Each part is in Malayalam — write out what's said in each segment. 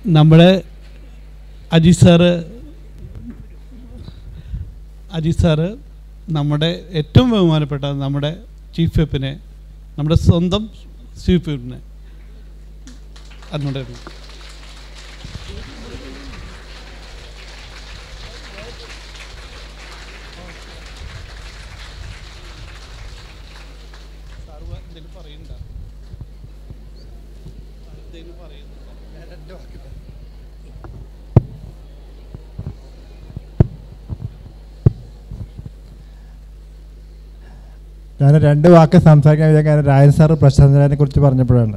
നമ്മുടെ അജിത് സാറ് അജിത് സാറ് നമ്മുടെ ഏറ്റവും ബഹുമാനപ്പെട്ട നമ്മുടെ ചീഫ് വെപ്പിനെ നമ്മുടെ സ്വന്തം ചീഫ് വെപ്പിനെ അതിനോട് ഞാൻ രണ്ട് വാക്ക് സംസാരിക്കാൻ വിചാരിക്കാൻ രായൻ സാറ് പ്രശാന്തിനെ കുറിച്ച് പറഞ്ഞപ്പോഴാണ്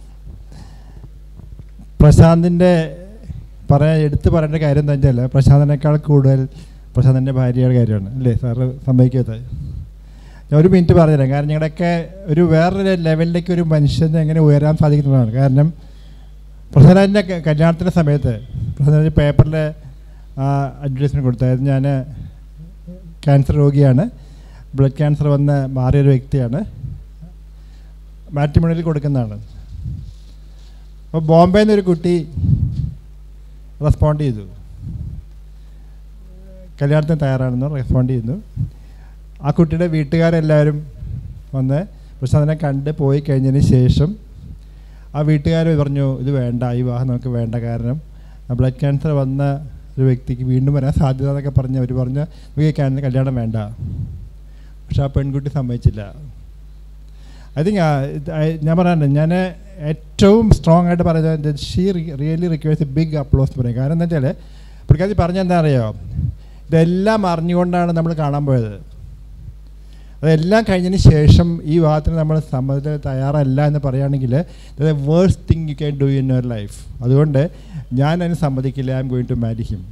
പ്രശാന്തിൻ്റെ പറയാൻ എടുത്തു പറയേണ്ട കാര്യം എന്താ വെച്ചാൽ പ്രശാന്തിനേക്കാൾ കൂടുതൽ പ്രശാന്തിൻ്റെ ഭാര്യയുടെ കാര്യമാണ് അല്ലേ സാറ് സംഭവിക്കാത്തത് ഞാൻ ഒരു മിനിറ്റ് പറഞ്ഞുതരാം കാരണം ഞങ്ങളുടെയൊക്കെ ഒരു വേറൊരു ലെവലിലേക്ക് ഒരു മനുഷ്യന് എങ്ങനെ ഉയരാൻ സാധിക്കുന്നതാണ് കാരണം പ്രശാന്തിൻ്റെ കല്യാണത്തിൻ്റെ സമയത്ത് പ്രശാന്തിൻ്റെ പേപ്പറിൽ അഡ്വർടൈസ്മെൻറ്റ് കൊടുത്തായിരുന്നു ഞാൻ ക്യാൻസർ രോഗിയാണ് ബ്ലഡ് ക്യാൻസർ വന്ന് മാറിയൊരു വ്യക്തിയാണ് മാട്രിമോണിയിൽ കൊടുക്കുന്നതാണ് അപ്പോൾ ബോംബെയിൽ നിന്നൊരു കുട്ടി റെസ്പോണ്ട് ചെയ്തു കല്യാണത്തിന് തയ്യാറാണെന്ന് റെസ്പോണ്ട് ചെയ്യുന്നു ആ കുട്ടിയുടെ വീട്ടുകാരെല്ലാവരും വന്ന് പ്രശാന്തിനെ കണ്ട് പോയി കഴിഞ്ഞതിന് ശേഷം ആ വീട്ടുകാർ പറഞ്ഞു ഇത് വേണ്ട ഈ വിവാഹം നമുക്ക് വേണ്ട കാരണം ബ്ലഡ് ക്യാൻസർ വന്ന ഒരു വ്യക്തിക്ക് വീണ്ടും വരാൻ സാധ്യത എന്നൊക്കെ പറഞ്ഞ് അവർ പറഞ്ഞ് നമുക്ക് ഈ ക്യാൻസർ കല്യാണം വേണ്ട പക്ഷെ ആ പെൺകുട്ടി സമ്മതിച്ചില്ല ഐ തിങ്ക് ഞാൻ പറയാനുണ്ട് ഞാൻ ഏറ്റവും സ്ട്രോങ് ആയിട്ട് പറയുന്നത് she really requires a big applause എന്ന് പറയും കാരണം എന്താ വെച്ചാൽ പുള്ളിക്കാരി പറഞ്ഞ എന്താ അറിയോ ഇതെല്ലാം അറിഞ്ഞുകൊണ്ടാണ് നമ്മൾ കാണാൻ പോയത് അതെല്ലാം കഴിഞ്ഞതിന് ശേഷം ഈ വിവാഹത്തിന് നമ്മൾ സമ്മതത്തിന് തയ്യാറല്ല എന്ന് പറയുകയാണെങ്കിൽ worst thing you can do in your life അതുകൊണ്ട് ഞാൻ അതിന് സമ്മതിക്കില്ല I'm going to marry him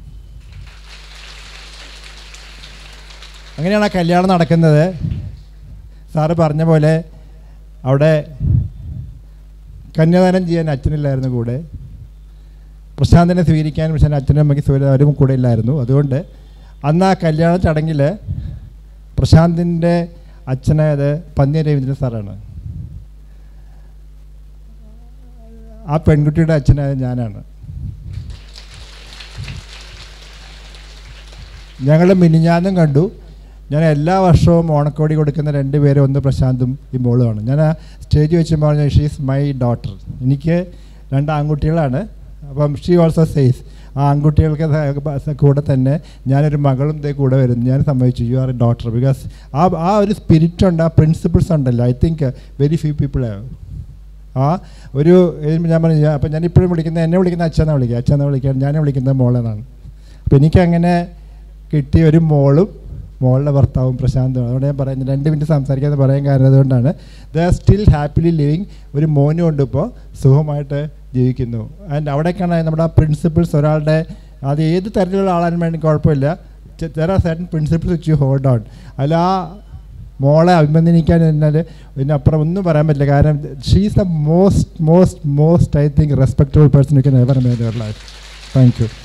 അങ്ങനെയാണ് ആ കല്യാണം നടക്കുന്നത് സാറ് പറഞ്ഞ പോലെ അവിടെ കന്യാദാനം ചെയ്യാൻ അച്ഛനില്ലായിരുന്നു കൂടെ പ്രശാന്തിനെ സ്വീകരിക്കാൻ പക്ഷേ അച്ഛനും അമ്മയ്ക്ക് സ്വീകരിക്കാൻ അവരും കൂടെ ഇല്ലായിരുന്നു അതുകൊണ്ട് അന്ന് ആ കല്യാണ ചടങ്ങിൽ പ്രശാന്തിൻ്റെ അച്ഛനായത് പന്നി രവീന്ദ്രൻ സാറാണ് ആ പെൺകുട്ടിയുടെ അച്ഛനായത് ഞാനാണ് ഞങ്ങൾ മിനിഞ്ഞാന്നും കണ്ടു ഞാൻ എല്ലാ വർഷവും ഓണക്കോടി കൊടുക്കുന്ന രണ്ട് പേരും ഒന്ന് പ്രശാന്തും ഈ മോളുമാണ് ഞാൻ ആ സ്റ്റേജ് വെച്ച് പറഞ്ഞു ഷീസ് മൈ ഡോട്ടർ എനിക്ക് രണ്ട് ആൺകുട്ടികളാണ് അപ്പം ഷീ ഓൾസോ സേസ് ആ ആൺകുട്ടികൾക്ക് സ- കൂടെ തന്നെ ഞാനൊരു മകളും ഇതേ കൂടെ വരുന്നു ഞാൻ സമ്മതിച്ചു you are a daughter because ആ ആ ഒരു സ്പിരിറ്റ് ഉണ്ട് ആ പ്രിൻസിപ്പിൾസ് ഉണ്ടല്ലോ I think very few people ആ ഒരു ഏത് ഞാൻ പറഞ്ഞു അപ്പം ഞാൻ ഇപ്പോഴും വിളിക്കുന്ന എന്നെ വിളിക്കുന്ന അച്ഛനാണ് വിളിക്കുക അച്ഛനെ വിളിക്കാൻ ഞാൻ വിളിക്കുന്നത് മോളെന്നാണ് അപ്പം എനിക്കങ്ങനെ കിട്ടിയ ഒരു മോളും മോളുടെ ഭർത്താവും പ്രശാന്തും അതുകൊണ്ട് ഞാൻ പറയുന്നത് രണ്ട് മിനിറ്റ് സംസാരിക്കാമെന്ന് പറയാൻ കാരണം അതുകൊണ്ടാണ് they are still happily living ഒരു മോനും ഉണ്ട് ഇപ്പോൾ സുഖമായിട്ട് ജീവിക്കുന്നു ആൻഡ് അവിടേക്കാണ് നമ്മുടെ ആ പ്രിൻസിപ്പിൾസ് ഒരാളുടെ അത് ഏത് തരത്തിലുള്ള ആളാനും വേണ്ടി കുഴപ്പമില്ല there are certain principles which you hold on അതിൽ ആ മോളെ അഭിനന്ദിക്കാൻ എന്നാൽ ഇതിനപ്പുറം ഒന്നും പറയാൻ പറ്റില്ല കാരണം she's the most most most I think respectable person you can ever made your life thank you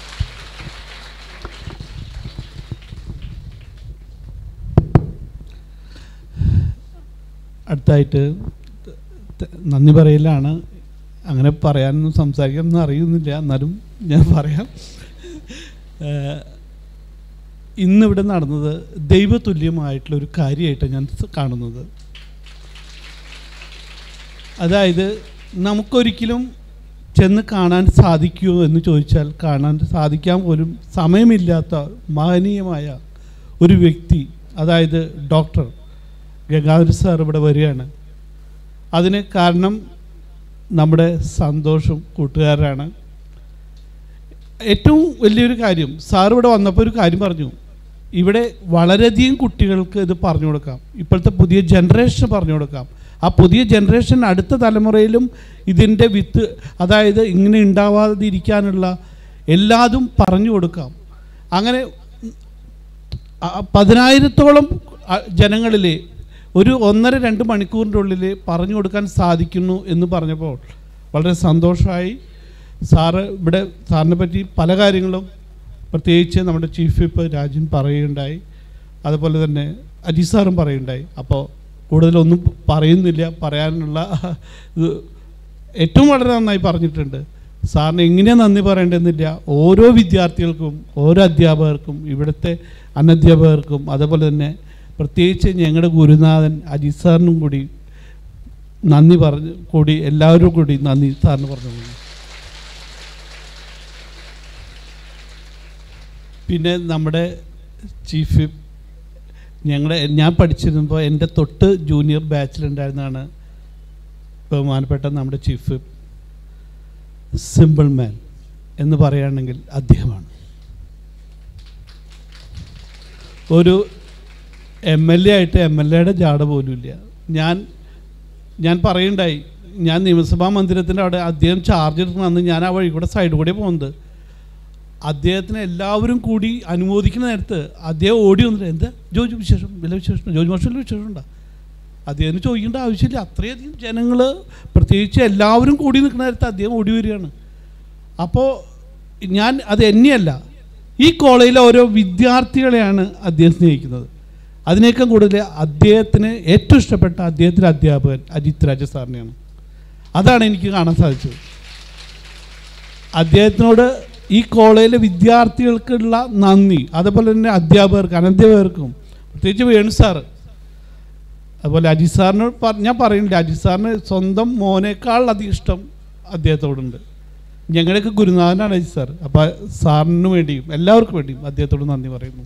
അടുത്തായിട്ട് ത- നന്ദി പറയലാണ് അങ്ങനെ പറയാനൊന്നും സംസാരിക്കാനൊന്നും അറിയുന്നില്ല എന്നാലും ഞാൻ പറയാം ഏഹ്, ഇന്നിവിടെ നടന്നത് ദൈവതുല്യമായിട്ടുള്ള ഒരു കാര്യമായിട്ടാണ് ഞാൻ സ് കാണുന്നത് അതായത് നമുക്കൊരിക്കലും ചെന്ന് കാണാൻ സാധിക്കുമോ എന്ന് ചോദിച്ചാൽ കാണാൻ സാധിക്കാൻ പോലും സമയമില്ലാത്ത മഹനീയമായ ഒരു വ്യക്തി അതായത് ഡോക്ടർ ഗംഗാധര സാർ ഇവിടെ വരികയാണ് അതിന് കാരണം നമ്മുടെ സന്തോഷം കൂട്ടുകാരാണ് ഏറ്റവും വലിയൊരു കാര്യം സാർ ഇവിടെ വന്നപ്പോൾ ഒരു കാര്യം പറഞ്ഞു ഇവിടെ വളരെയധികം കുട്ടികൾക്ക് ഇത് പറഞ്ഞു കൊടുക്കാം ഇപ്പോഴത്തെ പുതിയ ജനറേഷൻ പറഞ്ഞു കൊടുക്കാം ആ പുതിയ ജനറേഷൻ അടുത്ത തലമുറയിലും ഇതിൻ്റെ വിത്ത് അതായത് ഇങ്ങനെ ഉണ്ടാവാതിരിക്കാനുള്ള എല്ലാതും പറഞ്ഞു കൊടുക്കാം അങ്ങനെ ആ, പതിനായിരത്തോളം ആ, ജനങ്ങളിലെ ഒരു ഒന്നര രണ്ട് മണിക്കൂറിൻ്റെ ഉള്ളിൽ പറഞ്ഞു കൊടുക്കാൻ സാധിക്കുന്നു എന്ന് പറഞ്ഞപ്പോൾ വളരെ സന്തോഷമായി സാറ് ഇവിടെ സാറിനെ പറ്റി പല കാര്യങ്ങളും പ്രത്യേകിച്ച് നമ്മുടെ ചീഫ് വിപ്പ് രാജൻ പറയുകയുണ്ടായി അതുപോലെ തന്നെ അജി സാറും പറയുകയുണ്ടായി അപ്പോൾ കൂടുതലൊന്നും പറയുന്നില്ല പറയാനുള്ള ഇത് ഏറ്റവും വളരെ നന്നായി പറഞ്ഞിട്ടുണ്ട് സാറിന് എങ്ങനെയാണ് നന്ദി പറയേണ്ടതെന്നില്ല ഓരോ വിദ്യാർത്ഥികൾക്കും ഓരോ അധ്യാപകർക്കും ഇവിടുത്തെ അനധ്യാപകർക്കും അതുപോലെ തന്നെ പ്രത്യേകിച്ച് ഞങ്ങളുടെ ഗുരുനാഥൻ അജിത് സാറിനും കൂടി നന്ദി പറഞ്ഞു കൂടി എല്ലാവരും കൂടി നന്ദി സാറിന് പറഞ്ഞു പിന്നെ നമ്മുടെ ചീഫ് ഞങ്ങളുടെ ഞാൻ പഠിച്ചിരുന്നപ്പോൾ എൻ്റെ തൊട്ട് ജൂനിയർ ബാച്ചിലുണ്ടായിരുന്നതാണ് ബഹുമാനപ്പെട്ട നമ്മുടെ ചീഫ് സിമ്പിൾ മാൻ എന്ന് പറയുകയാണെങ്കിൽ അദ്ദേഹമാണ് ഒരു എം എൽ എ ആയിട്ട് എം എൽ എയുടെ ജാട പോലും ഇല്ല ഞാൻ ഞാൻ പറയുണ്ടായി ഞാൻ നിയമസഭാ മന്ദിരത്തിൻ്റെ അവിടെ അദ്ദേഹം ചാർജ് എടുക്കുന്ന അന്ന് ഞാൻ ആ വഴി കൂടെ സൈഡ് കൂടെ പോകുന്നത് അദ്ദേഹത്തിന് എല്ലാവരും കൂടി അനുമോദിക്കുന്ന നേരത്ത് അദ്ദേഹം ഓടി വന്നിട്ട് എന്താ ജോജു വിശേഷം വല്ല വിശേഷം ജോജു മാഷല്ല വിശേഷം ഉണ്ടോ അദ്ദേഹത്തിന് ചോദിക്കേണ്ട ആവശ്യമില്ല അത്രയധികം ജനങ്ങൾ പ്രത്യേകിച്ച് എല്ലാവരും കൂടി നിൽക്കുന്ന നേരത്ത് അദ്ദേഹം ഓടി വരികയാണ് അപ്പോൾ ഞാൻ അത് എന്നെയല്ല ഈ കോളേജിലെ ഓരോ വിദ്യാർത്ഥികളെയാണ് അദ്ദേഹം സ്നേഹിക്കുന്നത് അതിനേക്കാൾ കൂടുതൽ അദ്ദേഹത്തിന് ഏറ്റവും ഇഷ്ടപ്പെട്ട അദ്ദേഹത്തിൻ്റെ അധ്യാപകൻ അജിത് രാജ സാറിനെയാണ് അതാണ് എനിക്ക് കാണാൻ സാധിച്ചത് അദ്ദേഹത്തിനോട് ഈ കോളേജിലെ വിദ്യാർത്ഥികൾക്കുള്ള നന്ദി അതുപോലെ തന്നെ അധ്യാപകർക്ക് അനധ്യാപകർക്കും പ്രത്യേകിച്ച് വേണു സാറ് അതുപോലെ അജിത് സാറിന് പ- ഞാൻ പറയുന്നില്ല അജിത് സാറിന് സ്വന്തം മോനേക്കാൾ അധികം ഇഷ്ടം അദ്ദേഹത്തോടുണ്ട് ഞങ്ങളുടെയൊക്കെ ഗുരുനാഥനാണ് അജിത് സാർ അപ്പോൾ സാറിന് വേണ്ടിയും എല്ലാവർക്കും വേണ്ടിയും അദ്ദേഹത്തോട് നന്ദി പറയുന്നു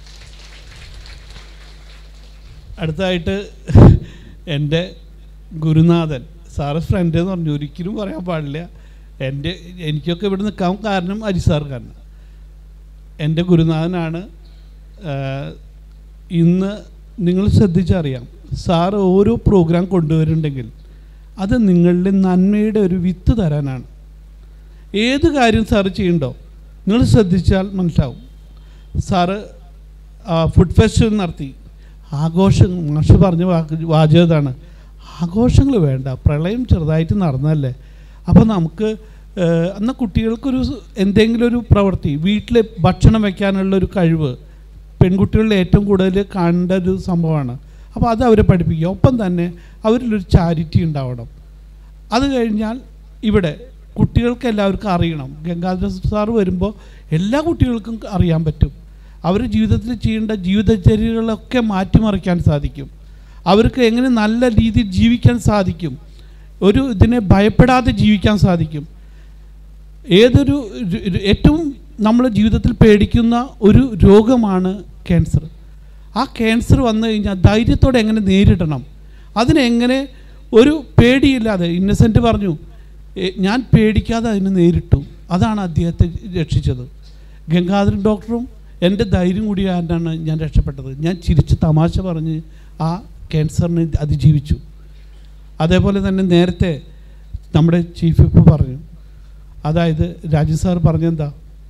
അടുത്തതായിട്ട് എൻ്റെ ഗുരുനാഥൻ സാറ് ഫ്രണ്ട് എന്ന് പറഞ്ഞു ഒരിക്കലും പറയാൻ പാടില്ല എൻ്റെ എനിക്കൊക്കെ ഇവിടെ നിൽക്കാൻ കാരണം അജി സാർ കാരണം എൻ്റെ ഗുരുനാഥനാണ് ആഹ്, ഇന്ന് നിങ്ങൾ ശ്രദ്ധിച്ചറിയാം സാറ് ഓരോ പ്രോഗ്രാം കൊണ്ടുവരുന്നുണ്ടെങ്കിൽ അത് നിങ്ങളുടെ നന്മയുടെ ഒരു വിത്ത് തരാനാണ് ഏത് കാര്യം സാറ് ചെയ്യണ്ടോ നിങ്ങൾ ശ്രദ്ധിച്ചാൽ മനസ്സിലാവും സാറ് ഫുഡ് ഫെസ്റ്റ് നടത്തി ആഘോഷം മാഷ് പറഞ്ഞ വാക്ക് വാചകതാണ് ആഘോഷങ്ങൾ വേണ്ട പ്രളയം ചെറുതായിട്ട് നടന്നല്ലേ അപ്പോൾ നമുക്ക് ഏഹ്, എന്നാൽ കുട്ടികൾക്കൊരു സ് എന്തെങ്കിലും ഒരു പ്രവൃത്തി വീട്ടിൽ ഭക്ഷണം വെക്കാനുള്ള ഒരു കഴിവ് പെൺകുട്ടികളിൽ ഏറ്റവും കൂടുതൽ കാണേണ്ട ഒരു സംഭവമാണ് അപ്പോൾ അത് അവരെ പഠിപ്പിക്കുക ഒപ്പം തന്നെ അവരിലൊരു ചാരിറ്റി ഉണ്ടാവണം അത് കഴിഞ്ഞാൽ ഇവിടെ കുട്ടികൾക്ക് എല്ലാവർക്കും അറിയണം ഗംഗാധര സാറ് വരുമ്പോൾ എല്ലാ കുട്ടികൾക്കും അറിയാൻ പറ്റും അവർ ജീവിതത്തിൽ ചെയ്യേണ്ട ജീവിതചര്യകളൊക്കെ മാറ്റിമറിക്കാൻ സാധിക്കും അവർക്ക് എങ്ങനെ നല്ല രീതിയിൽ ജീവിക്കാൻ സാധിക്കും ഒരു ഇതിനെ ഭയപ്പെടാതെ ജീവിക്കാൻ സാധിക്കും ഏതൊരു ര- ര- ഏറ്റവും നമ്മൾ ജീവിതത്തിൽ പേടിക്കുന്ന ഒരു രോഗമാണ് ക്യാൻസർ ആ ക്യാൻസർ വന്നു കഴിഞ്ഞാൽ ധൈര്യത്തോടെ എങ്ങനെ നേരിടണം അതിനെങ്ങനെ ഒരു പേടിയില്ലാതെ ഇന്നസെൻ്റ് പറഞ്ഞു "എ, ഞാൻ പേടിക്കാതെ അതിനെ നേരിട്ടു അതാണ് അദ്ദേഹത്തെ രക്ഷിച്ചത് ഗംഗാധരൻ ഡോക്ടറും എൻ്റെ ധൈര്യം കൂടി കാരണമാണ് ഞാൻ രക്ഷപ്പെട്ടത് ഞാൻ ചിരിച്ച് തമാശ പറഞ്ഞ് ആ ക്യാൻസറിനെ അതിജീവിച്ചു അതേപോലെ തന്നെ നേരത്തെ നമ്മുടെ ചീഫ് വിപ്പ് പറഞ്ഞു അതായത് രാജു സാർ പറഞ്ഞെന്താ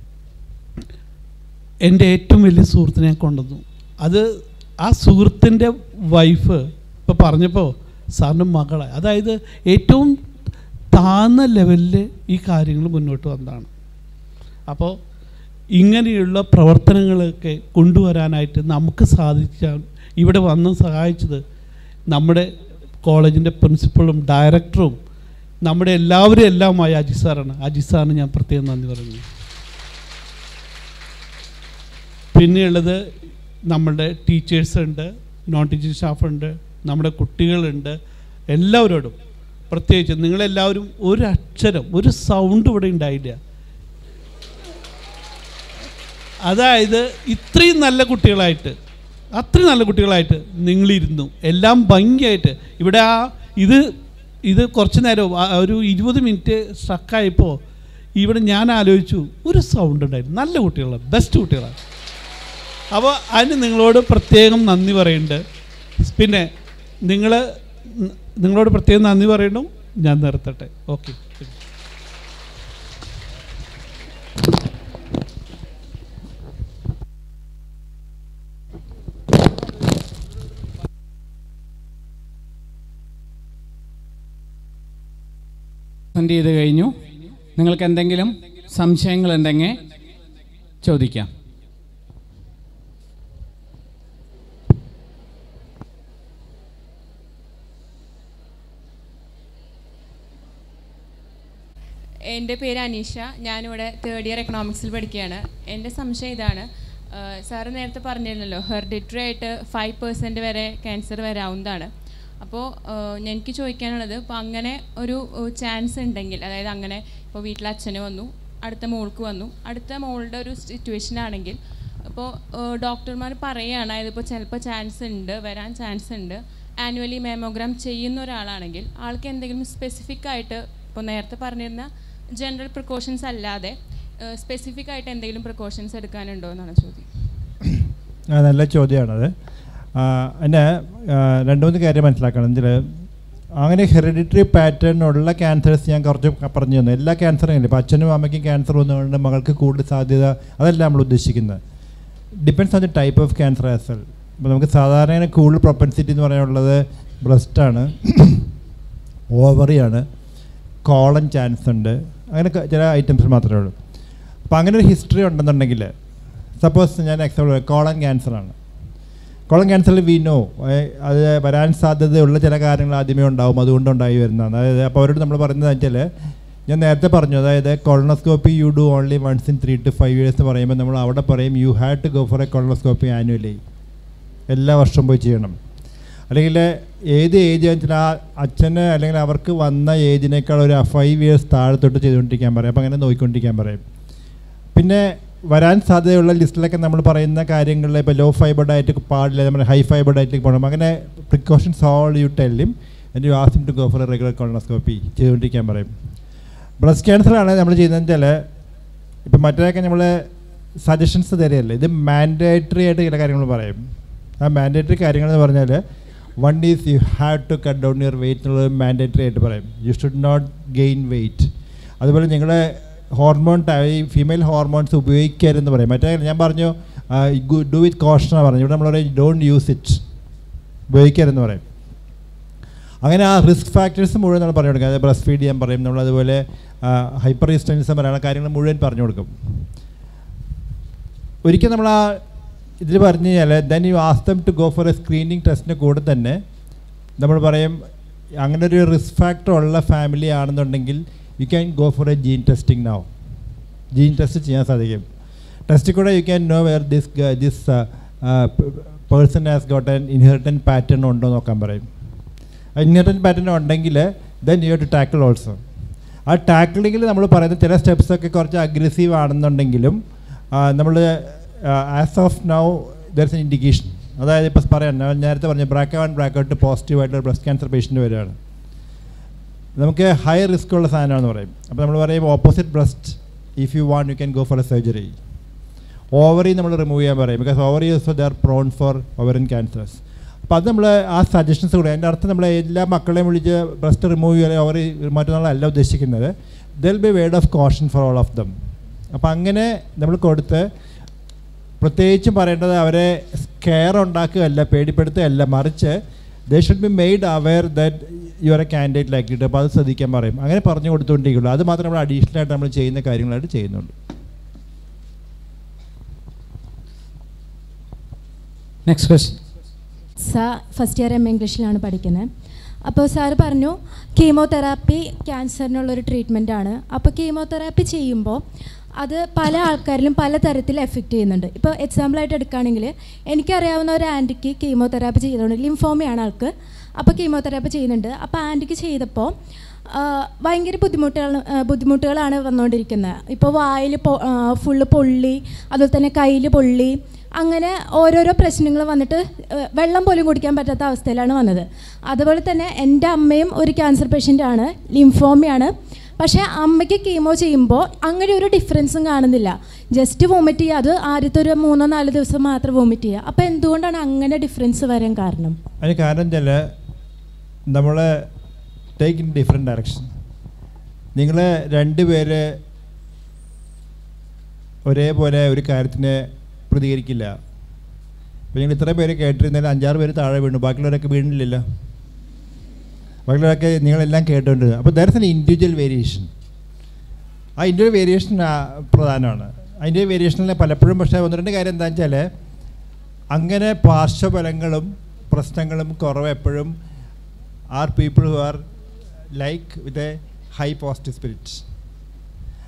എൻ്റെ ഏറ്റവും വലിയ സുഹൃത്തിനെ ഞാൻ കൊണ്ടുവന്നു അത് ആ സുഹൃത്തിൻ്റെ വൈഫ് ഇപ്പോൾ പറഞ്ഞപ്പോൾ സാറിൻ്റെ മകളെ അതായത് ഏറ്റവും താഴ്ന്ന ലെവലിൽ ഈ കാര്യങ്ങൾ മുന്നോട്ട് വന്നതാണ് അപ്പോൾ ഇങ്ങനെയുള്ള പ്രവർത്തനങ്ങളൊക്കെ കൊണ്ടുവരാനായിട്ട് നമുക്ക് സാധിച്ചാൽ ഇവിടെ വന്ന് സഹായിച്ചത് നമ്മുടെ കോളേജിൻ്റെ പ്രിൻസിപ്പളും ഡയറക്ടറും നമ്മുടെ എല്ലാവരും എല്ലാമായ അജി സാറാണ് അജി സാറിന് ഞാൻ പ്രത്യേകം നന്ദി പറയുന്നു പിന്നെയുള്ളത് നമ്മുടെ ടീച്ചേഴ്സ് ഉണ്ട് നോൺ ടീച്ചിങ് സ്റ്റാഫ് ഉണ്ട് നമ്മുടെ കുട്ടികളുണ്ട് എല്ലാവരോടും പ്രത്യേകിച്ച് നിങ്ങളെല്ലാവരും ഒരു അക്ഷരം ഒരു സൗണ്ട് ഇവിടെ ഉണ്ടായില്ല അതായത് ഇത്രയും നല്ല കുട്ടികളായിട്ട് അത്രയും നല്ല കുട്ടികളായിട്ട് നിങ്ങളിരുന്നു എല്ലാം ഭംഗിയായിട്ട് ഇവിടെ ആ ഇത് ഇത് കുറച്ച് നേരം ആ ഒരു ഇരുപത് മിനിറ്റ് സ്ട്രക്കായപ്പോൾ ഇവിടെ ഞാൻ ആലോചിച്ചു ഒരു സൗണ്ട് ഉണ്ടായിരുന്നു നല്ല കുട്ടികളാണ് ബെസ്റ്റ് കുട്ടികളാണ് അപ്പോൾ അതിന് നിങ്ങളോട് പ്രത്യേകം നന്ദി പറയുന്നുണ്ട് പിന്നെ നിങ്ങൾ നിങ്ങളോട് പ്രത്യേകം നന്ദി പറയുന്നു ഞാൻ നിർത്തട്ടെ ഓക്കെ പ്രസൻറ്റ് ചെയ്ത് കഴിഞ്ഞു നിങ്ങൾക്ക് എന്തെങ്കിലും സംശയങ്ങളുണ്ടെങ്കിൽ ചോദിക്കാം എൻ്റെ പേര് അനീഷ ഞാനിവിടെ തേർഡ് ഇയർ എക്കണോമിക്സിൽ പഠിക്കുകയാണ് എൻ്റെ സംശയം ഇതാണ് സാറ് നേരത്തെ പറഞ്ഞിരുന്നല്ലോ ഹെറിഡിറ്ററി ആയിട്ട് ഫൈവ് പെർസെൻറ്റ് വരെ ക്യാൻസർ വരാവുന്നതാണ് അപ്പോൾ എനിക്ക് ചോദിക്കാനുള്ളത് ഇപ്പോൾ അങ്ങനെ ഒരു ചാൻസ് ഉണ്ടെങ്കിൽ അതായത് അങ്ങനെ ഇപ്പോൾ വീട്ടിൽ അച്ഛന് വന്നു അടുത്ത മോൾക്ക് വന്നു അടുത്ത മോളുടെ ഒരു സിറ്റുവേഷൻ ആണെങ്കിൽ അപ്പോൾ ഡോക്ടർമാർ പറയുകയാണ് അതായത് ഇപ്പോൾ ചിലപ്പോൾ ചാൻസ് ഉണ്ട് വരാൻ ചാൻസ് ഉണ്ട് ആനുവലി മാമോഗ്രാം ചെയ്യുന്ന ഒരാളാണെങ്കിൽ ആൾക്ക് എന്തെങ്കിലും സ്പെസിഫിക് ആയിട്ട് ഇപ്പോൾ നേരത്തെ പറഞ്ഞിരുന്ന ജനറൽ പ്രിക്കോഷൻസ് അല്ലാതെ സ്പെസിഫിക് ആയിട്ട് എന്തെങ്കിലും പ്രിക്കോഷൻസ് എടുക്കാനുണ്ടോ എന്നാണ് ചോദ്യം ആ, നല്ല ചോദ്യമാണത് ആ, എൻ്റെ ആ, രണ്ട് മൂന്ന് കാര്യം മനസ്സിലാക്കണം ഇതിൽ അങ്ങനെ ഹെറിഡിറ്ററി പാറ്റേൺ ഉള്ള ക്യാൻസേഴ്സ് ഞാൻ കുറച്ച് പറഞ്ഞു തന്നു എല്ലാ ക്യാൻസറും ഇല്ല ഇപ്പോൾ അച്ഛനും അമ്മയ്ക്കും ക്യാൻസർ വന്നുകൊണ്ട് മകൾക്ക് കൂടുതൽ സാധ്യത അതല്ല നമ്മൾ ഉദ്ദേശിക്കുന്നത് depends on the type of cancer as well ഇപ്പോൾ നമുക്ക് സാധാരണ കൂടുതൽ പ്രൊപ്പൻസിറ്റി എന്ന് പറയാനുള്ളത് ബ്രസ്റ്റാണ് ഓവറിയാണ് കോളൻ ചാൻസ് ഉണ്ട് അങ്ങനെ ക- ചില ഐറ്റംസ് മാത്രമേ ഉള്ളൂ അപ്പോൾ അങ്ങനെ ഒരു ഹിസ്റ്ററി ഉണ്ടെന്നുണ്ടെങ്കിൽ സപ്പോസ് ഞാൻ എക്സാമ്പിൾ കോളൻ ക്യാൻസറാണ് കോളൻ ക്യാൻസറിൽ വി നോ അത് വരാൻ സാധ്യതയുള്ള ചില കാര്യങ്ങൾ ആദ്യമേ ഉണ്ടാവും അതുകൊണ്ട് ഉണ്ടായി വരുന്നതാണ് അതായത് അപ്പോൾ അവരോട് നമ്മൾ പറയുന്നത് വെച്ചാൽ ഞാൻ നേരത്തെ പറഞ്ഞു അതായത് colonoscopy you do only once in three to five years എന്ന് പറയുമ്പോൾ നമ്മൾ അവിടെ പറയും you had to go for a colonoscopy annually എല്ലാ വർഷവും പോയി ചെയ്യണം അല്ലെങ്കിൽ ഏത് ഏജ് വെച്ചാൽ ആ അച്ഛന് അല്ലെങ്കിൽ അവർക്ക് വന്ന ഏജിനേക്കാൾ ഒരു ഫൈവ് ഇയേഴ്സ് താഴത്തോട്ട് ചെയ്തുകൊണ്ടിരിക്കാൻ പറയും അപ്പോൾ അങ്ങനെ നോക്കിക്കൊണ്ടിരിക്കാൻ പറയും പിന്നെ വരാൻ സാധ്യതയുള്ള ലിസ്റ്റിലൊക്കെ നമ്മൾ പറയുന്ന കാര്യങ്ങളിൽ ഇപ്പോൾ ലോ ഫൈബർ ഡയറ്റ് പാടില്ല നമ്മൾ ഹൈ ഫൈബർ ഡയറ്റിലേക്ക് പോകണം അങ്ങനെ പ്രിക്കോഷൻസ് ഓൾ യു ടെല്ലും എൻ്റെ you ask him to go for regular colonoscopy ചെയ്തുകൊണ്ടിരിക്കാൻ പറയും ബ്രസ്റ്റ് ക്യാൻസറാണ് നമ്മൾ ചെയ്യുന്നതെന്ന് വെച്ചാൽ ഇപ്പം മറ്റേതൊക്കെ നമ്മൾ സജഷൻസ് തരികയല്ലേ ഇത് മാൻഡേറ്ററി ആയിട്ട് ചില കാര്യങ്ങൾ പറയും ആ മാൻഡേറ്ററി കാര്യങ്ങൾ എന്ന് പറഞ്ഞാൽ one is you have to cut down your weight എന്നുള്ളത് മാൻഡേറ്ററി ആയിട്ട് പറയും you should not gain weight അതുപോലെ നിങ്ങളുടെ ഹോർമോൺ ഈ ഫീമെയിൽ ഹോർമോൺസ് ഉപയോഗിക്കരുതെന്ന് പറയും മറ്റേ ഞാൻ പറഞ്ഞു ഡു വിത്ത് കോഷൻ എന്ന് പറഞ്ഞു ഇവിടെ നമ്മൾ പറയും ഡോണ്ട് യൂസ് ഇറ്റ് ഉപയോഗിക്കരുതെന്ന് പറയും അങ്ങനെ ആ റിസ്ക് ഫാക്ടേഴ്സ് മുഴുവൻ നമ്മൾ പറഞ്ഞു കൊടുക്കും അതായത് ബ്രസ്റ്റ് ഫീഡ് ചെയ്യാൻ പറയും നമ്മൾ അതുപോലെ ഹൈപ്പർ റീസ്റ്റൻസ് പറയുന്ന കാര്യങ്ങൾ മുഴുവൻ പറഞ്ഞു കൊടുക്കും ഒരിക്കൽ നമ്മൾ ആ ഇതിൽ പറഞ്ഞു കഴിഞ്ഞാൽ then you ask them to go for a screening ടെസ്റ്റിന് കൂടെ തന്നെ നമ്മൾ പറയും അങ്ങനെ ഒരു റിസ്ക് ഫാക്ടർ ഉള്ള ഫാമിലി ആണെന്നുണ്ടെങ്കിൽ you can go for a gene testing now gene test ചെയ്യാൻ സാധിക്കും ടെസ്റ്റിൽ കൂടെ you can know where this this person has got an inheritance pattern ഉണ്ടോ എന്ന് നോക്കാൻ പറയും ഇൻഹെറിറ്റൻ പാറ്റേൺ ഉണ്ടെങ്കിൽ then you to tackle also ആ ടാക്കിളിങ്ങിൽ നമ്മൾ പറയുന്ന ചില സ്റ്റെപ്സൊക്കെ കുറച്ച് അഗ്രസീവ് ആണെന്നുണ്ടെങ്കിലും നമ്മൾ as of now there is an indication അതായത് ഇപ്പം പറയാം ഞാൻ നേരത്തെ പറഞ്ഞു ബ്രാക്ക വൺ ബ്രാക്ക ഔട്ട് പോസിറ്റീവായിട്ടുള്ള ബ്രസ്റ്റ് ക്യാൻസർ പേഷ്യൻ്റ് വരികയാണ് നമുക്ക് ഹൈ റിസ്ക് ഉള്ള സാധനമാണെന്ന് പറയും അപ്പോൾ നമ്മൾ പറയും opposite breast if you want you can go for a surgery ovary നമ്മൾ റിമൂവ് ചെയ്യാൻ പറയും because ovary also there prone for ovarian cancers അപ്പോൾ അത് നമ്മൾ ആ സജഷൻസ് കൂടെ അതിൻ്റെ അർത്ഥം നമ്മൾ എല്ലാ മക്കളെയും വിളിച്ച് ബ്രസ്റ്റ് റിമൂവ് ചെയ്യുക ഓവറി മാറ്റുന്നതല്ല ഉദ്ദേശിക്കുന്നത് there'll be word of caution for all of them അപ്പോൾ അങ്ങനെ നമ്മൾ കൊടുത്ത് പ്രത്യേകിച്ചും പറയേണ്ടത് അവരെ കെയർ ഉണ്ടാക്കുകയല്ല പേടിപ്പെടുത്തുകയല്ല മറിച്ച് they should be made aware that you are a candidate like it അപ്പോൾ അത് ശ്രദ്ധിക്കാൻ പറയും അങ്ങനെ പറഞ്ഞു കൊടുത്തുകൊണ്ടിരിക്കുള്ളൂ അത് മാത്രം നമ്മൾ അഡീഷണൽ ആയിട്ട് നമ്മൾ ചെയ്യുന്ന കാര്യങ്ങളായിട്ട് ചെയ്യുന്നുണ്ട് next question sir first year M ഇംഗ്ലീഷിലാണ് പഠിക്കുന്നത് അപ്പോൾ സാറ് പറഞ്ഞു കീമോതെറാപ്പി ക്യാൻസറിനുള്ളൊരു ട്രീറ്റ്മെൻ്റ് ആണ് അപ്പോൾ കീമോതെറാപ്പി ചെയ്യുമ്പോൾ അത് പല ആൾക്കാരിലും പല തരത്തിൽ എഫക്റ്റ് ചെയ്യുന്നുണ്ട് ഇപ്പോൾ എക്സാമ്പിളായിട്ട് എടുക്കുകയാണെങ്കിൽ എനിക്കറിയാവുന്ന ഒരു ആൻറ്റിക്ക് കീമോതെറാപ്പി ചെയ്തുകൊണ്ട് ലിംഫോമയാണ് ആൾക്ക് അപ്പോൾ കീമോതെറാപ്പി ചെയ്യുന്നുണ്ട് അപ്പോൾ ആൻറ്റിക്ക് ചെയ്തപ്പോൾ ഭയങ്കര ബുദ്ധിമുട്ടുകൾ ബുദ്ധിമുട്ടുകളാണ് വന്നുകൊണ്ടിരിക്കുന്നത് ഇപ്പോൾ വായിൽ പൊ ഫുള്ള് പൊള്ളി അതുപോലെ തന്നെ കയ്യിൽ പൊള്ളി അങ്ങനെ ഓരോരോ പ്രശ്നങ്ങൾ വന്നിട്ട് ഏഹ്, വെള്ളം പോലും കുടിക്കാൻ പറ്റാത്ത അവസ്ഥയിലാണ് വന്നത് അതുപോലെ തന്നെ എൻ്റെ അമ്മയും ഒരു ക്യാൻസർ പേഷ്യൻ്റാണ് ലിംഫോമിയാണ് പക്ഷേ അമ്മയ്ക്ക് കീമോ ചെയ്യുമ്പോൾ അങ്ങനെ ഒരു ഡിഫറൻസും കാണുന്നില്ല ജസ്റ്റ് വോമിറ്റ് ചെയ്യുക അത് ആദ്യത്തെ ഒരു മൂന്നോ നാല് ദിവസം മാത്രം വോമിറ്റ് ചെയ്യുക അപ്പോൾ എന്തുകൊണ്ടാണ് അങ്ങനെ ഡിഫറൻസ് വരാൻ കാരണം അതിന് കാരണം വെച്ചാൽ നമ്മൾ ടേക്ക് ഇൻ ഡിഫറെൻറ്റ് ഡയറക്ഷൻ നിങ്ങൾ രണ്ട് പേര് ഒരേപോലെ ഒരു കാര്യത്തിന് പ്രതികരിക്കില്ല അപ്പോൾ നിങ്ങൾ ഇത്ര പേര് കേട്ടിരുന്നാൽ അഞ്ചാറ് പേര് താഴെ വീണു ബാക്കിയുള്ളവരൊക്കെ വീണില്ലല്ലോ ബാക്കിയുള്ളവരൊക്കെ നിങ്ങളെല്ലാം കേട്ടുകൊണ്ടിരുന്നു അപ്പോൾ there is an individual variation ആ ഇൻഡിവിജ്വൽ വേരിയേഷൻ പ്രധാനമാണ് അതിൻ്റെ വേരിയേഷനിൽ പലപ്പോഴും പക്ഷേ ഒന്ന് രണ്ട് കാര്യം എന്താണെന്ന് വെച്ചാൽ അങ്ങനെ പാർശ്വഫലങ്ങളും പ്രശ്നങ്ങളും കുറവ് എപ്പോഴും are people who are like with a high positive spirit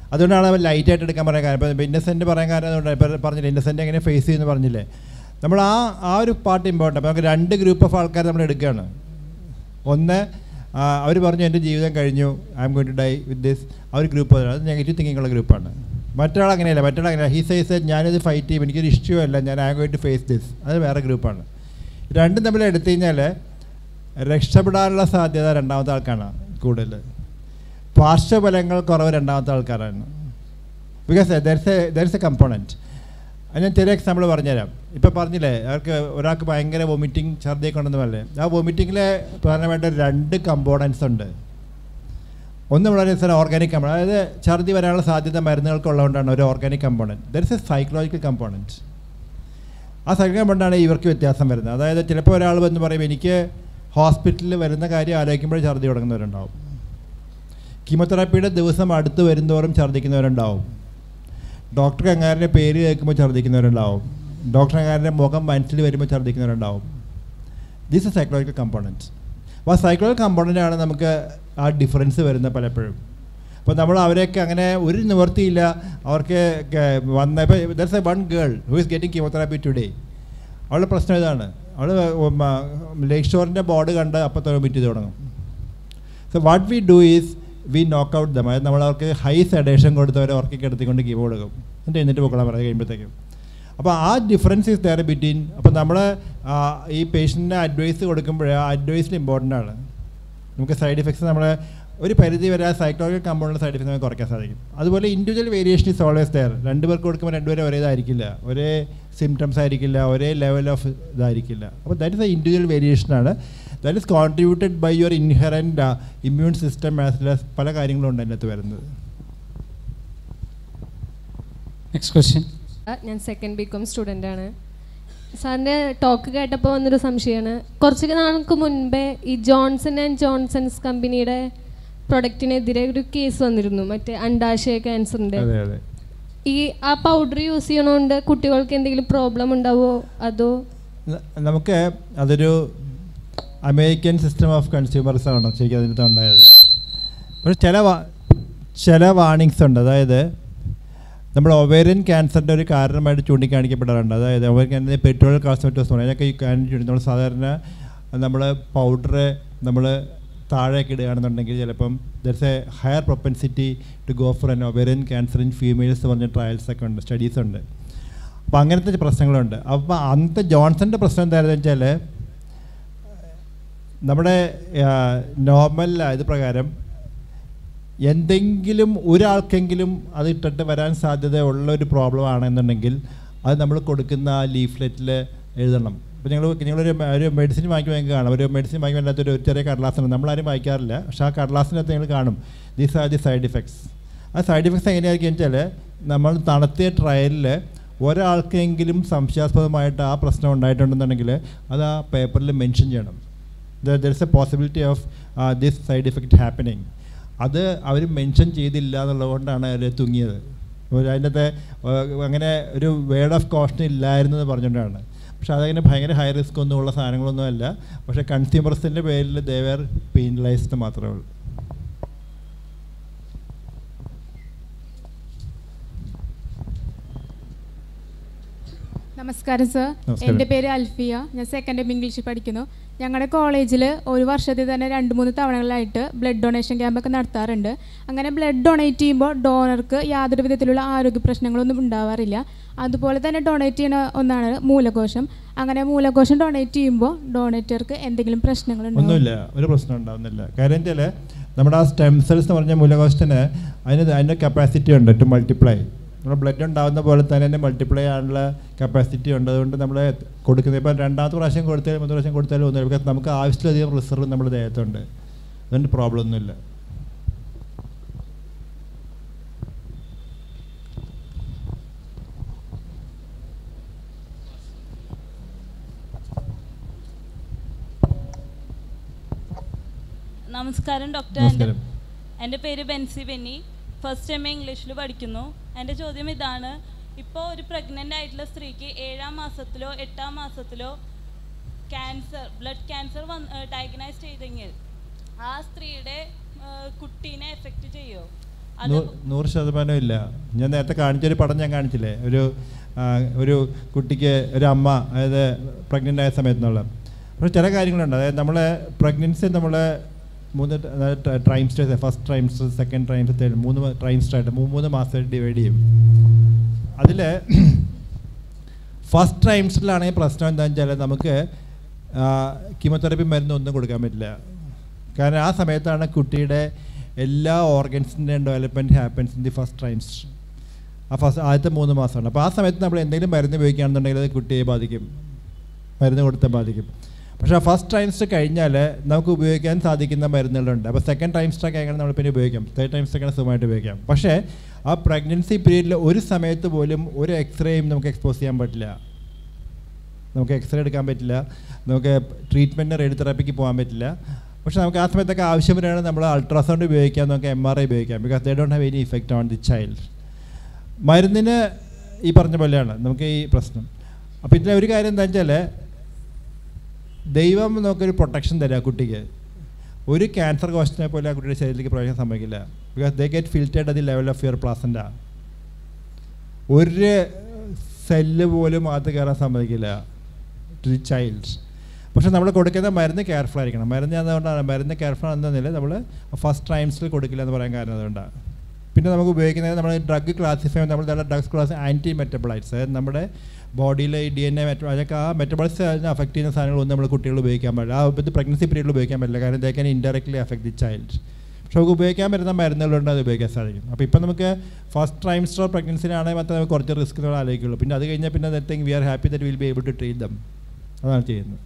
അതുകൊണ്ടാണ് അവർ ലൈറ്റായിട്ട് എടുക്കാൻ പറയാൻ കാരണം ഇപ്പോൾ ഇന്നസെൻറ്റ് പറയാൻ കാരണം അതുകൊണ്ടാണ് ഇപ്പോൾ പറഞ്ഞില്ലേ ഇന്നസെൻറ്റ് എങ്ങനെ ഫേസ് ചെയ്യുമെന്ന് പറഞ്ഞില്ലേ നമ്മൾ ആ ആ ഒരു പാർട്ട് ഇമ്പോർട്ടൻ്റ് അപ്പോൾ നമുക്ക് രണ്ട് ഗ്രൂപ്പ് ഓഫ് ആൾക്കാർ നമ്മൾ എടുക്കുകയാണ് ഒന്ന് അവർ പറഞ്ഞു എൻ്റെ ജീവിതം കഴിഞ്ഞു I'm going to die with this ആ ഒരു ഗ്രൂപ്പ് അത് നെഗറ്റീവ് തിങ്കിങ് ഉള്ള ഗ്രൂപ്പാണ് മറ്റൊരാൾ അങ്ങനെയല്ല മറ്റൊരാൾ അങ്ങനെയല്ല ഹി സൈസ് ഞാനിത് ഫൈറ്റ് ചെയ്യും എനിക്കൊരു ഇഷ്യൂ അല്ല ഞാൻ I'm going to face this അത് വേറെ ഗ്രൂപ്പാണ് രണ്ടും തമ്മിൽ എടുത്തു കഴിഞ്ഞാൽ രക്ഷപ്പെടാനുള്ള സാധ്യത രണ്ടാമത്തെ ആൾക്കാണ് കൂടുതൽ പാർശ്വഫലങ്ങൾ കുറവ് രണ്ടാമത്തെ ആൾക്കാരാണ് ബിക്കോസ് ദർസ് എ ദർസ് എ കമ്പോണൻറ്റ് അത് ഞാൻ ചെറിയ എക്സാമ്പിൾ പറഞ്ഞുതരാം ഇപ്പോൾ പറഞ്ഞില്ലേ അവർക്ക് ഒരാൾക്ക് ഭയങ്കര വൊമിറ്റിംഗ് ഛർദിയൊക്കെ ഉണ്ടെന്ന് പറഞ്ഞേ ആ വൊമിറ്റിങ്ങിൽ പ്രധാനമായിട്ട് രണ്ട് കമ്പോണൻസ് ഉണ്ട് ഒന്ന് വളരെ സാർ ഓർഗാനിക് കമ്പോണൻ അതായത് ഛർദി വരാനുള്ള സാധ്യത മരുന്നുകൾക്ക് ഉള്ളതുകൊണ്ടാണ് ഒരു organic component there's a psychological component ആ സൈക്കൽ കമ്പോണൻ്റാണ് ഇവർക്ക് വ്യത്യാസം വരുന്നത് അതായത് ചിലപ്പോൾ ഒരാൾ വന്ന് പറയും എനിക്ക് ഹോസ്പിറ്റലിൽ വരുന്ന കാര്യം ആലോചിക്കുമ്പോൾ ഛർദി തുടങ്ങുന്നവരുണ്ടാവും കീമോതെറാപ്പിയുടെ ദിവസം അടുത്ത് വരുന്നതോറും ഛർദ്ദിക്കുന്നവരുണ്ടാവും ഡോക്ടർ അങ്ങാരൻ്റെ പേര് കേൾക്കുമ്പോൾ ഛർദ്ദിക്കുന്നവരുണ്ടാവും ഡോക്ടർ അങ്ങാരൻ്റെ മുഖം മനസ്സിൽ വരുമ്പോൾ ഛർദ്ദിക്കുന്നവരുണ്ടാവും ദിസ് എ സൈക്കോളജിക്കൽ കമ്പോണൻറ്റ് അപ്പോൾ ആ സൈക്കോളജിക്കൽ കമ്പോണൻ്റ് ആണ് നമുക്ക് ആ ഡിഫറൻസ് വരുന്നത് പലപ്പോഴും അപ്പോൾ നമ്മൾ അവരെയൊക്കെ അങ്ങനെ ഒരു നിവർത്തിയില്ല അവർക്ക് ക- വന്ന ഇപ്പോൾ there's a one girl who is getting chemotherapy today അവളുടെ പ്രശ്നം ഇതാണ് അവൾ ലേക്ക് ഷോറിൻ്റെ ബോർഡ് കണ്ട് അപ്പോൾ വൊമിറ്റ് ചെയ്ത് തുടങ്ങും so what we do is we knock out them അതായത് നമ്മൾ അവർക്ക് ഹൈ സെഡേഷൻ കൊടുത്തവരെ ഉറക്കി കിടത്തിക്കൊണ്ട് കീ കൊടുക്കും എന്നിട്ട് എന്നിട്ട് പോക്കണം പറയാൻ കഴിയുമ്പോഴത്തേക്കും അപ്പോൾ ആ ഡിഫറൻസ് ഈസ് ദയർ ബിറ്റ്വീൻ അപ്പോൾ നമ്മൾ ഈ പേഷ്യൻറ്റിന് അഡ്വൈസ് കൊടുക്കുമ്പോൾ ആ അഡ്വൈസിൽ ഇമ്പോർട്ടൻ്റ് ആണ് നമുക്ക് സൈഡ് ഇഫക്ട്സ് നമ്മളെ ഒരു പരിധി വരെ ആ സൈക്കോളജിക്കൽ കമ്പൗണ്ടിൽ സൈഡ് ഇഫക്ട്സ് നമുക്ക് കുറയ്ക്കാൻ സാധിക്കും അതുപോലെ individual variation is always there രണ്ട് പേർക്ക് കൊടുക്കുമ്പോൾ രണ്ടുപേരും ഒരേ ഇതായിരിക്കില്ല ഒരേ സിംറ്റംസ് ആയിരിക്കില്ല ഒരേ ലെവൽ ഓഫ് ഇതായിരിക്കില്ല അപ്പോൾ ദാറ്റ് ഇസ് എ ഇൻഡിവിജ്വൽ വേരിയേഷനാണ് that is contributed by your inherent immune system as well as പല കാര്യങ്ങളും ഉണ്ട് അതിനകത്ത് വരുന്നത് നെക്സ്റ്റ് ക്വസ്റ്റ്യൻ ഞാൻ സെക്കൻഡ് ബി കോം സ്റ്റുഡൻ്റ് ആണ് സാറിൻ്റെ ടോക്ക് കേട്ടപ്പോൾ വന്നൊരു സംശയമാണ് കുറച്ച് നാൾക്ക് മുൻപേ ഈ ജോൺസൺ ആൻഡ് ജോൺസൺസ് കമ്പനിയുടെ പ്രൊഡക്റ്റിനെതിരെ ഒരു കേസ് വന്നിരുന്നു മറ്റേ അണ്ടാശയ ക്യാൻസറിൻ്റെ അതെ അതെ ഈ ആ പൗഡർ യൂസ് ചെയ്യണോണ്ട് കുട്ടികൾക്ക് എന്തെങ്കിലും പ്രോബ്ലം ഉണ്ടാവോ അതോ ന- നമുക്ക് അതൊരു അമേരിക്കൻ സിസ്റ്റം ഓഫ് കൺസ്യൂമേഴ്സ് ആണ് ശരിക്കും അതിനകത്ത് ഉണ്ടായത് പക്ഷേ ചില വാ- ചില വാണിങ്സ് ഉണ്ട് അതായത് നമ്മൾ ഒവേറിയൻ ക്യാൻസറിൻ്റെ ഒരു കാരണമായിട്ട് ചൂണ്ടിക്കാണിക്കപ്പെടാറുണ്ട് അതായത് ഒവേറിയൻ ക്യാൻസർ പെട്രോൾ കാസ്മെറ്റോസ് എന്ന് അതിനൊക്കെ ഈ കാര്യം ചൂണ്ടി നമ്മൾ സാധാരണ നമ്മൾ പൗഡർ നമ്മൾ താഴേക്ക് ഇടുകയാണെന്നുണ്ടെങ്കിൽ ചിലപ്പം there's a higher propensity to go for an ovarian cancer in females പറഞ്ഞ ട്രയൽസ് ഒക്കെ ഉണ്ട് സ്റ്റഡീസ് ഉണ്ട് അപ്പോൾ അങ്ങനത്തെ പ്രശ്നങ്ങളുണ്ട് അപ്പോൾ അന്നത്തെ ജോൺസൻ്റെ പ്രശ്നം എന്താണെന്ന് വെച്ചാൽ നമ്മുടെ നോർമൽ ഇത് പ്രകാരം എന്തെങ്കിലും ഒരാൾക്കെങ്കിലും അത് ഇട്ടിട്ട് വരാൻ സാധ്യതയുള്ള ഒരു പ്രോബ്ലം ആണെന്നുണ്ടെങ്കിൽ അത് നമ്മൾ കൊടുക്കുന്ന ആ ലീഫ്ലെറ്റിൽ എഴുതണം ഇപ്പോൾ ഞങ്ങൾ നിങ്ങളൊരു മ- ഒരു മെഡിസിൻ വാങ്ങിക്കുമ്പോൾ നിങ്ങൾക്ക് കാണാം ഒരു മെഡിസിൻ വാങ്ങിക്കുമ്പോൾ ഒരു ചെറിയ കടലാസുണ്ട് നമ്മളാരും വായിക്കാറില്ല പക്ഷേ ആ കടലാസിനകത്ത് നിങ്ങൾ കാണും these are the side effects ആ സൈഡ് ഇഫക്ട്സ് എങ്ങനെയായിരിക്കും വെച്ചാൽ നമ്മൾ നടത്തിയ ട്രയലിൽ ഒരാൾക്കെങ്കിലും സംശയാസ്പദമായിട്ട് ആ പ്രശ്നം ഉണ്ടായിട്ടുണ്ടെന്നുണ്ടെങ്കിൽ അത് ആ പേപ്പറിൽ മെൻഷൻ ചെയ്യണം there is a possibility of this side effect happening അത് അവർ മെൻഷൻ ചെയ്തില്ല എന്നുള്ളത് കൊണ്ടാണ് അവർ തുങ്ങിയത് ഒരു അതിൻ്റെ അങ്ങനെ ഒരു വേർഡ് ഓഫ് കോഷൻ ഇല്ലായിരുന്നു എന്ന് പറഞ്ഞുകൊണ്ടാണ് പക്ഷേ അതങ്ങനെ ഭയങ്കര ഹൈ റിസ്ക് ഒന്നും ഉള്ള സാധനങ്ങളൊന്നും അല്ല പക്ഷേ കൺസ്യൂമേഴ്സിൻ്റെ പേരിൽ ദേവർ പെയിൻലൈസ്ഡ് മാത്രമേ ഉള്ളൂ നമസ്കാരം സർ നമസ്കാരം. എൻ്റെ പേര് അൽഫിയ ഞാൻ സെക്കൻഡ് എം ഇംഗ്ലീഷിൽ പഠിക്കുന്നു ഞങ്ങളുടെ കോളേജിൽ ഒരു വർഷത്തിൽ തന്നെ രണ്ട് മൂന്ന് തവണകളായിട്ട് ബ്ലഡ് ഡൊണേഷൻ ക്യാമ്പൊക്കെ നടത്താറുണ്ട് അങ്ങനെ ബ്ലഡ് ഡൊണേറ്റ് ചെയ്യുമ്പോൾ ഡോണർക്ക് യാതൊരു വിധത്തിലുള്ള ആരോഗ്യ പ്രശ്നങ്ങളൊന്നും ഉണ്ടാവാറില്ല അതുപോലെ തന്നെ ഡൊണേറ്റ് ചെയ്യുന്ന ഒന്നാണ് മൂലകോശം അങ്ങനെ മൂലകോശം ഡൊണേറ്റ് ചെയ്യുമ്പോൾ ഡൊണേറ്റർക്ക് എന്തെങ്കിലും പ്രശ്നങ്ങളുണ്ടോ ഒന്നുമില്ല ഒരു പ്രശ്നം ഉണ്ടാവുന്നില്ല കാര്യം വെച്ചാൽ നമ്മുടെ ആ സ്റ്റെം സെൽസ് എന്ന് പറഞ്ഞ മൂലകോശത്തിന് അതിന് അതിൻ്റെ കപ്പാസിറ്റി ഉണ്ട് ടു മൾട്ടിപ്ലൈ നമ്മുടെ ബ്ലഡ് ഉണ്ടാകുന്ന പോലെ തന്നെ അതിൻ്റെ മൾട്ടിപ്ലൈ ആണുള്ള കപ്പാസിറ്റി ഉണ്ട് അതുകൊണ്ട് നമ്മൾ കൊടുക്കുന്നത് ഇപ്പോൾ രണ്ടാമത്തെ പ്രാവശ്യം കൊടുത്താലും മൂന്ന് പ്രാവശ്യം കൊടുത്താലും ഒന്നുമില്ല ബിക്കോസ് നമുക്ക് ആവശ്യത്തിലധികം റിസർവ് നമ്മുടെ ദേഹത്തുണ്ട് അതുകൊണ്ട് പ്രോബ്ലം ഒന്നുമില്ല നമസ്കാരം ഡോക്ടർ എൻ്റെ നമസ്കാരം എൻ്റെ പേര് Benzy Benny first M A ഇംഗ്ലീഷിൽ പഠിക്കുന്നു എൻ്റെ ചോദ്യം ഇതാണ് ഇപ്പോൾ ഒരു പ്രഗ്നൻ്റ് ആയിട്ടുള്ള സ്ത്രീക്ക് ഏഴാം മാസത്തിലോ എട്ടാം മാസത്തിലോ ക്യാൻസർ ബ്ലഡ് ക്യാൻസർ വന്ന് ഡയഗ്നൈസ് ചെയ്തെങ്കിൽ ആ സ്ത്രീയുടെ ആ, കുട്ടീനെ എഫക്റ്റ് ചെയ്യുമോ അത് നൂ- നൂറ് ശതമാനം ഇല്ല ഞാൻ നേരത്തെ കാണിച്ചൊരു പടം ഞാൻ കാണിച്ചില്ലേ ഒരു ആ, ഒരു കുട്ടിക്ക് ഒരു അമ്മ അതായത് പ്രഗ്നൻ്റ് ആയ സമയത്തുള്ള പക്ഷേ ചില കാര്യങ്ങളുണ്ട് അതായത് നമ്മളെ പ്രഗ്നൻസി നമ്മളെ മൂന്ന് trimesters first trimester second trimester third മൂന്ന് ട്രൈംസ്റ്റർ ആയിട്ട് മൂന്ന് മൂന്ന് മാസമായിട്ട് ഡിവൈഡ് ചെയ്യും അതിൽ ഫസ്റ്റ് ട്രൈംസ്റ്ററിലാണെങ്കിൽ പ്രശ്നം എന്താണെന്ന് വെച്ചാൽ നമുക്ക് കീമോതെറപ്പി മരുന്ന് ഒന്നും കൊടുക്കാൻ പറ്റില്ല കാരണം ആ സമയത്താണ് കുട്ടിയുടെ എല്ലാ ഓർഗൻസിൻ്റെയും development happens in the first trimester ആ ഫസ്റ്റ് ആദ്യത്തെ മൂന്ന് മാസമാണ് അപ്പോൾ ആ സമയത്ത് നമ്മൾ എന്തെങ്കിലും മരുന്ന് ഉപയോഗിക്കുകയാണെന്നുണ്ടെങ്കിൽ അത് കുട്ടിയെ ബാധിക്കും മരുന്ന് കൊടുത്താൽ ബാധിക്കും പക്ഷേ ആ ഫസ്റ്റ് ട്രൈംസ്റ്റർ കഴിഞ്ഞാൽ നമുക്ക് ഉപയോഗിക്കാൻ സാധിക്കുന്ന മരുന്നുകളുണ്ട് അപ്പോൾ സെക്കൻഡ് ട്രൈംസ്റ്റർ ഒക്കെ ആണെങ്കിൽ നമ്മൾ പിന്നെ ഉപയോഗിക്കാം തേർഡ് ട്രൈംസ്റ്റർ ഒക്കെ സുഖമായിട്ട് ഉപയോഗിക്കാം പക്ഷേ ആ പ്രഗ്നൻസി പീരീഡിൽ ഒരു സമയത്ത് പോലും ഒരു എക്സ്റേയും നമുക്ക് എക്സ്പോസ് ചെയ്യാൻ പറ്റില്ല നമുക്ക് എക്സ്റേ എടുക്കാൻ പറ്റില്ല നമുക്ക് ട്രീറ്റ്മെൻറ്റ് റേഡിയോ തെറാപ്പിക്ക് പോകാൻ പറ്റില്ല പക്ഷേ നമുക്ക് ആ സമയത്തൊക്കെ ആവശ്യം വരികയാണ് നമ്മൾ അൾട്രാസൗണ്ട് ഉപയോഗിക്കാം നമുക്ക് എം ആർ ഐ ഉപയോഗിക്കാം because they don't have any effect on the child മരുന്നിന് ഈ പറഞ്ഞ പോലെയാണ് നമുക്ക് ഈ പ്രശ്നം അപ്പോൾ ഇതിലെ ഒരു കാര്യം എന്താ വെച്ചാൽ ദൈവം നമുക്കൊരു പ്രൊട്ടക്ഷൻ തരാം ആ കുട്ടിക്ക് ഒരു ക്യാൻസർ കോശത്തിനെ പോലെ ആ കുട്ടിയുടെ ശരീരത്തിലേക്ക് പ്രവേശനം സംഭവിക്കില്ല because they get filtered at the level of your placenta ഒരു സെല്ല് പോലും അകത്ത് കയറാൻ സമ്മതിക്കില്ല ടു ദി ചൈൽഡ് പക്ഷെ നമ്മൾ കൊടുക്കുന്ന മരുന്ന് കെയർഫുൾ ആയിരിക്കണം മരുന്ന് അതുകൊണ്ടാണ് മരുന്ന് കെയർഫുൾ എന്നതിൽ നമ്മൾ ഫസ്റ്റ് ടൈംസിൽ കൊടുക്കില്ല എന്ന് പറയാൻ കാരണം അതുകൊണ്ടാണ് പിന്നെ നമുക്ക് ഉപയോഗിക്കുന്നത് നമ്മൾ ഡ്രഗ് ക്ലാസിഫൈ നമ്മൾ ഡ്രഗ്സ് ക്ലാസ് ആൻറ്റി മെറ്റബോളൈറ്റ്സ് അതായത് നമ്മുടെ ബോഡിയിലെ ഈ ഡി എൻ എ മെറ്റ അതൊക്കെ ആ മെറ്റബോളിറ്റ്സ് അതിനെ അഫക്റ്റ് ചെയ്യുന്ന സാധനങ്ങളൊന്നും നമ്മൾ കുട്ടികൾ ഉപയോഗിക്കാൻ പാടില്ല ആ ഇത് പ്രഗ്നൻസി പീരീഡിൽ ഉപയോഗിക്കാൻ പറ്റില്ല കാരണം they can indirectly affect the child പക്ഷെ നമുക്ക് ഉപയോഗിക്കാൻ പറ്റുന്ന മരുന്നുകളുണ്ട് അത് ഉപയോഗിക്കാൻ സാധിക്കും അപ്പോൾ ഇപ്പം നമുക്ക് ഫസ്റ്റ് ട്രൈംസ്റ്റർ പ്രഗ്നൻസിനാണെങ്കിൽ മാത്രമേ നമുക്ക് കുറച്ച് റിസ്ക്കുകൾ ആലോചിക്കുള്ളൂ പിന്നെ അത് കഴിഞ്ഞാൽ പിന്നെ the thing we are happy that will be able to treat them അതാണ് ചെയ്യുന്നത്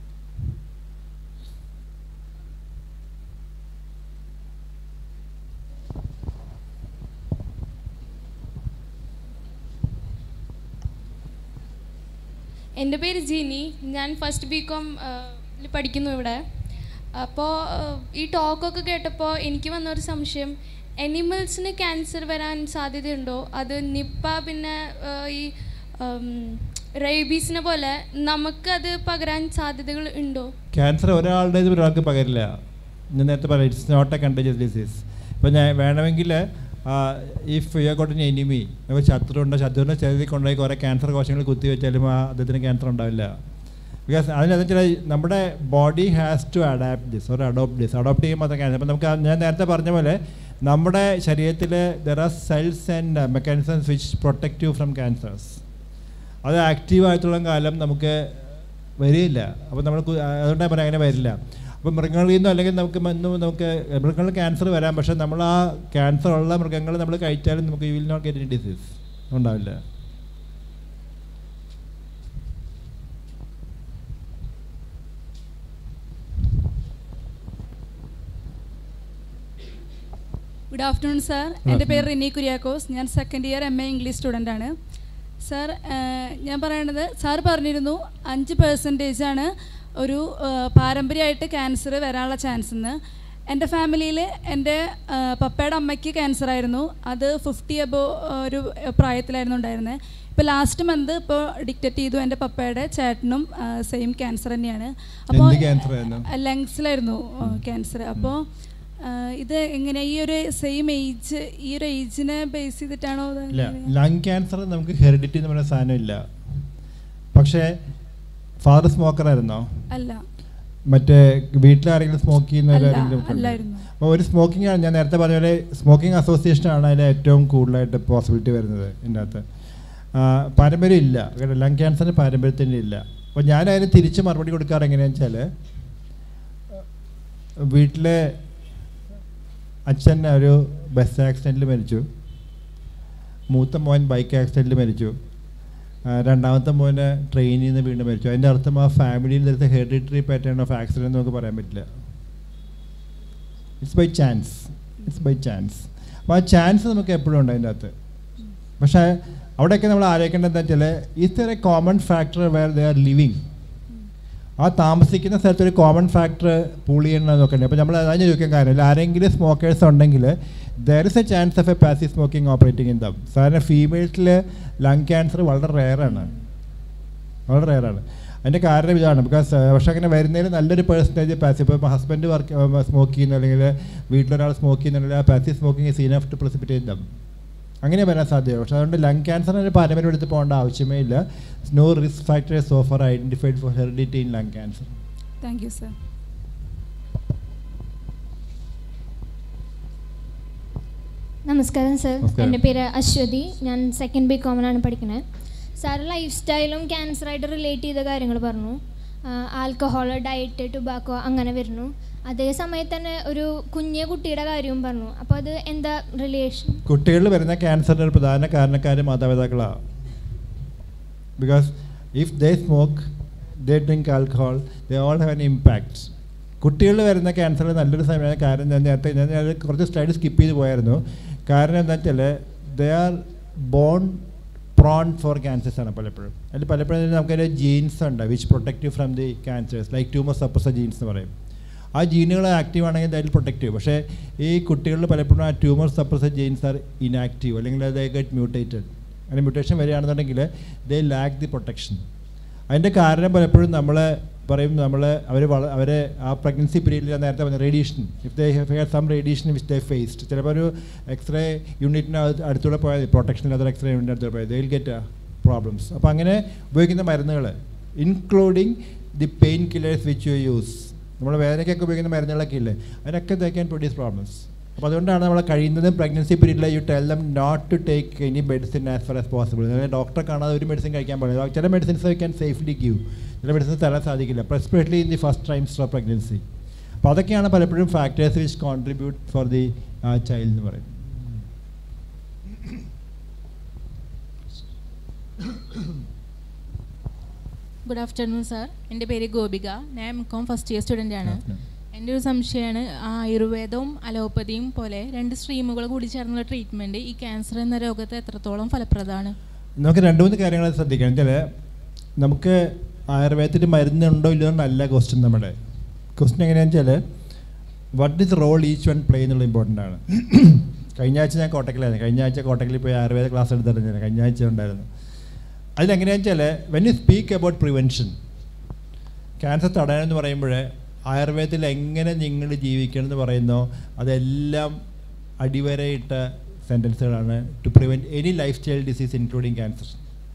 എൻ്റെ പേര് ജിനി ഞാൻ ഫസ്റ്റ് ബി കോം പഠിക്കുന്നു ഇവിടെ അപ്പോൾ ഈ ടോക്കൊക്കെ കേട്ടപ്പോൾ എനിക്ക് വന്ന ഒരു സംശയം എനിമൽസിന് ക്യാൻസർ വരാൻ സാധ്യതയുണ്ടോ അത് നിപ്പ പിന്നെ ആ, ഈ റേബീസിനെ പോലെ നമുക്കത് പകരാൻ സാധ്യതകൾ ഉണ്ടോ ക്യാൻസർ ഒരാളുടെ ഒരാൾക്ക് പകരില്ല ഞാൻ നേരത്തെ പറയാം it's not a contagious disease ഇപ്പോൾ ഞാൻ വേണമെങ്കിൽ if you got an enemy നമുക്ക് ശത്രു ഉണ്ടോ ശത്രുവിൻ്റെ ശരീരത്തിൽ കൊണ്ടുപോയി കുറേ ക്യാൻസർ കോശങ്ങൾ കുത്തിവെച്ചാലും ആ അദ്ദേഹത്തിന് ക്യാൻസർ ഉണ്ടാവില്ല ബിക്കോസ് അതിനെന്ന് വെച്ചാൽ നമ്മുടെ body has to adapt this ഒരു അഡോപ്റ്റ് ദിസ് അഡോപ്റ്റ് ചെയ്യുമ്പോൾ മാത്രം ക്യാൻസർ അപ്പോൾ നമുക്ക് ആ- ഞാൻ നേരത്തെ പറഞ്ഞ പോലെ നമ്മുടെ ശരീരത്തിൽ there are cells and mechanisms which protect you from cancers അത് ആക്റ്റീവ് ആയിട്ടുള്ള കാലം നമുക്ക് വരികയില്ല അപ്പോൾ നമ്മൾ കു- അതുകൊണ്ടാണ് പറയാം അങ്ങനെ വരില്ല അപ്പോൾ മൃഗങ്ങളിൽ നിന്നോ അല്ലെങ്കിൽ നമുക്ക് ഇന്നും നമുക്ക് മൃഗങ്ങളിൽ ക്യാൻസർ വരാം പക്ഷേ നമ്മൾ ആ ക്യാൻസർ ഉള്ള മൃഗങ്ങൾ നമ്മൾ കഴിച്ചാലും നമുക്ക് you will not get any disease ഉണ്ടാവില്ല ഗുഡ് ആഫ്റ്റർനൂൺ സാർ എൻ്റെ പേര് റിനി കുര്യാക്കോസ് ഞാൻ second year M A English student ആണ് സാർ ഞാൻ പറയണത് സാർ പറഞ്ഞിരുന്നു അഞ്ച് പെർസെൻറ്റേജ് ആണ് ഒരു ഏഹ്, പാരമ്പര്യമായിട്ട് ക്യാൻസർ വരാനുള്ള ചാൻസ് എന്ന് എൻ്റെ ഫാമിലിയിൽ എൻ്റെ ഏഹ്, പപ്പയുടെ അമ്മയ്ക്ക് ക്യാൻസർ ആയിരുന്നു അത് ഫിഫ്റ്റി എബോ ഒരു പ്രായത്തിലായിരുന്നു ഉണ്ടായിരുന്നത് ഇപ്പോൾ ലാസ്റ്റ് മന്ത് ഇപ്പോൾ ഡിക്റ്റേറ്റ് ചെയ്തു എൻ്റെ പപ്പയുടെ ചേട്ടനും സെയിം ക്യാൻസർ തന്നെയാണ് എന്ത് cancer ആയിരുന്നു? ലങ്സിലായിരുന്നു ക്യാൻസർ അപ്പോൾ ഇത് എങ്ങനെ ഈ ഒരു സെയിം ഏജ് ഈ ഒരു ഏജിനെ ബേസ് ചെയ്തിട്ടാണോ ഇത് ഇല്ല ലങ് ക്യാൻസർ നമുക്ക് ഹെറിഡിറ്റി എന്ന് പറയുന്ന സാധനം ഇല്ല പക്ഷേ ഫാദർ സ്മോക്കർ ആയിരുന്നോ അല്ല മറ്റേ വീട്ടിലാരെങ്കിലും സ്മോക്ക് ചെയ്യുന്ന അല്ല, ആരെങ്കിലും ഒക്കെ ഉണ്ടോ? അല്ലായിരുന്നു. അപ്പോൾ ഒരു സ്മോക്കിംഗ് ആണ് ഞാൻ നേരത്തെ പറഞ്ഞ പോലെ സ്മോക്കിംഗ് അസോസിയേഷൻ ആണ് അതിൽ ഏറ്റവും കൂടുതലായിട്ട് പോസിബിലിറ്റി വരുന്നത് ഇതിൻ്റെ അകത്ത് ആ, പാരമ്പര്യം ഇല്ല കേട്ടോ ലങ് ക്യാൻസറിന് പാരമ്പര്യത്തിൻ്റെ ഇല്ല അപ്പോൾ ഞാൻ അതിന് തിരിച്ച് മറുപടി കൊടുക്കാറ് എങ്ങനെയാണെന്ന് വെച്ചാൽ വീട്ടിലെ അച്ഛൻ ഒരു ബസ് ആക്സിഡൻറ്റിൽ മരിച്ചു മൂത്ത മോൻ ബൈക്ക് ആക്സിഡൻറ്റിൽ മരിച്ചു ആ, രണ്ടാമത്തെ മോന് ട്രെയിനിൽ നിന്ന് വീണ്ടും മരിച്ചു അതിൻ്റെ അർത്ഥം ആ ഫാമിലിയിൽ നേരത്തെ ഹെറിഡിറ്ററി പാറ്റേൺ ഓഫ് ആക്സിഡൻറ്റ് നമുക്ക് പറയാൻ പറ്റില്ല it's by chance it's by chance അപ്പോൾ ആ ചാൻസ് നമുക്ക് എപ്പോഴും ഉണ്ട് അതിൻ്റെ അകത്ത് പക്ഷേ അവിടെയൊക്കെ നമ്മൾ ആലോചിക്കേണ്ടത് എന്താ വെച്ചാൽ is there a common factor where they are living ആ താമസിക്കുന്ന സ്ഥലത്ത് ഒരു കോമൺ ഫാക്ടർ പൂൾ ചെയ്യണമെന്ന് നോക്കണ്ടേ അപ്പോൾ നമ്മൾ അതിന് ചോദിക്കാൻ കാര്യമില്ല ആരെങ്കിലും സ്മോക്കേഴ്സ് ഉണ്ടെങ്കിൽ there is a chance of a passive smoking operating in them സാധാരണ ഫീമെയിൽസിൽ ലങ് ക്യാൻസർ വളരെ റെയറാണ് വളരെ റെയറാണ് അതിൻ്റെ കാരണം ഇതാണ് ബിക്കോസ് പക്ഷേ അങ്ങനെ വരുന്നതിന് നല്ലൊരു പേഴ്സൻറ്റേജ് പാസീവ് ഇപ്പോൾ ഹസ്ബൻഡ് വർക്ക് സ്മോക്ക് ചെയ്യുന്നു അല്ലെങ്കിൽ വീട്ടിലൊരാൾ സ്മോക്ക് ചെയ്യുന്നുണ്ടെങ്കിൽ ആ passive smoking is enough to precipitate them അങ്ങനെ വരാൻ സാധ്യത പക്ഷേ അതുകൊണ്ട് ലങ് ക്യാൻസറിന് പാരമ്പര്യം എടുത്ത് പോകേണ്ട ആവശ്യമേ ഇല്ല no risk factors so far identified for heredity in lung cancer thank you sir നമസ്കാരം സർ നമസ്കാരം. എൻ്റെ പേര് അശ്വതി ഞാൻ സെക്കൻഡ് ബി കോമനാണ് പഠിക്കുന്നത് സാർ ലൈഫ് സ്റ്റൈലും ക്യാൻസറായിട്ട് റിലേറ്റ് ചെയ്ത കാര്യങ്ങൾ പറഞ്ഞു ആൽക്കഹോൾ ഡയറ്റ് ടുബാക്കോ അങ്ങനെ വരുന്നു അതേ സമയത്ത് തന്നെ ഒരു കുഞ്ഞു കുട്ടിയുടെ കാര്യവും പറഞ്ഞു അപ്പോൾ അത് എന്താ റിലേഷൻ കുട്ടികളിൽ വരുന്ന ക്യാൻസറിൻ്റെ ഒരു പ്രധാന കാരണക്കാർ മാതാപിതാക്കളാണ് because if they smoke they drink alcohol they all have an impact കുട്ടികളിൽ വരുന്ന ക്യാൻസറിൽ നല്ലൊരു സമയമാണ് കാരണം ഞാൻ നേരത്തെ ഞാൻ അത് കുറച്ച് സ്ലൈഡ് സ്കിപ്പ് ചെയ്ത് പോയായിരുന്നു കാരണം എന്താ വെച്ചാൽ they are born prone for cancers ആണ് പലപ്പോഴും അതിൽ പലപ്പോഴും നമുക്കൊരു ജീൻസ് ഉണ്ട് which protective from the cancers like tumour suppressor genes എന്ന് പറയും ആ ജീനുകൾ ആക്റ്റീവ് ആണെങ്കിൽ ദാറ്റ് പ്രൊട്ടക്റ്റീവ് പക്ഷേ ഈ കുട്ടികളിൽ പലപ്പോഴും ആ tumour suppressor genes are inactive അല്ലെങ്കിൽ അത് ഗെറ്റ് മ്യൂട്ടേറ്റഡ് അങ്ങനെ മ്യൂട്ടേഷൻ വരികയാണെന്നുണ്ടെങ്കിൽ ദേ ലാക്ക് ദി പ്രൊട്ടക്ഷൻ അതിൻ്റെ കാരണം പലപ്പോഴും നമ്മൾ പറയും നമ്മൾ അവർ അവർ ആ പ്രഗ്നൻസി പീരീഡിൽ ഞാൻ നേരത്തെ പറഞ്ഞ radiation if they have some radiation which they faced ചിലപ്പോൾ ഒരു എക്സ്റേ യൂണിറ്റിന് അടുത്തൂടെ പോയാൽ പ്രൊട്ടക്ഷൻ ഇല്ലാത്ത എക്സ്റേ യൂണിറ്റിന് അടുത്തൂടെ പോയാൽ ദേ വിൽ ഗെറ്റ് പ്രോബ്ലംസ് അപ്പോൾ അങ്ങനെ ഉപയോഗിക്കുന്ന മരുന്നുകൾ including the pain killers which you use നമ്മൾ വേദനയ്ക്കൊക്കെ ഉപയോഗിക്കുന്ന മരുന്നുകളൊക്കെ ഇല്ലേ അതിനൊക്കെ ദേ ക്യാൻ പ്രൊഡ്യൂസ് പ്രോബ്ലംസ് അപ്പോൾ അതുകൊണ്ടാണ് നമ്മൾ കഴിയുന്നതും പ്രഗ്നൻസി പീരീഡിൽ you tell them not to take any medicine as far as possible അതായത് ഡോക്ടറെ കാണാതെ ഒരു മെഡിസിൻ കഴിക്കാൻ പാടില്ല ചില medicines I can safely give ചില മെഡിസിൻസ് തരാൻ സാധിക്കില്ല especially in the first trimester of pregnancy അപ്പോൾ അതൊക്കെയാണ് പലപ്പോഴും factors which contribute for the child എന്ന് പറയുന്നത് ഗുഡ് ആഫ്റ്റർനൂൺ സാർ എൻ്റെ പേര് ഗോപിക ഞാൻ M Com first year student ആണ് എൻ്റെ ഒരു സംശയമാണ് ആയുർവേദവും അലോപ്പതിയും പോലെ രണ്ട് സ്ട്രീമുകൾ കൂടി ചേർന്നുള്ള ട്രീറ്റ്മെൻറ്റ് ഈ ക്യാൻസർ എന്ന രോഗത്തെ എത്രത്തോളം ഫലപ്രദമാണ് നമുക്ക് രണ്ട് മൂന്ന് കാര്യങ്ങൾ ശ്രദ്ധിക്കണം വെച്ചാൽ നമുക്ക് ആയുർവേദത്തിൽ മരുന്നുണ്ടോ ഇല്ലയോ എന്നല്ല ക്വസ്റ്റ്യൻ നമ്മുടെ ക്വസ്റ്റ്യൻ എങ്ങനെയാണെന്ന് വെച്ചാൽ what is role each one play എന്നുള്ള ഇമ്പോർട്ടൻ്റ് ആണ് കഴിഞ്ഞ ആഴ്ച ഞാൻ കോട്ടക്കലായിരുന്നു കഴിഞ്ഞ ആഴ്ച കോട്ടക്കലിൽ പോയി ആയുർവേദ ക്ലാസ് എടുത്തിട്ടുണ്ട് ഞാൻ കഴിഞ്ഞ ആഴ്ച ഉണ്ടായിരുന്നു അതിലെങ്ങനെയാണെന്ന് വെച്ചാൽ when you speak about prevention cancer തടയാനെന്ന് പറയുമ്പോൾ ആയുർവേദത്തിൽ എങ്ങനെ നിങ്ങൾ ജീവിക്കണം എന്ന് പറയുന്നോ അതെല്ലാം അടിവരയിട്ട സെൻറ്റൻസുകളാണ് to prevent any lifestyle disease including cancer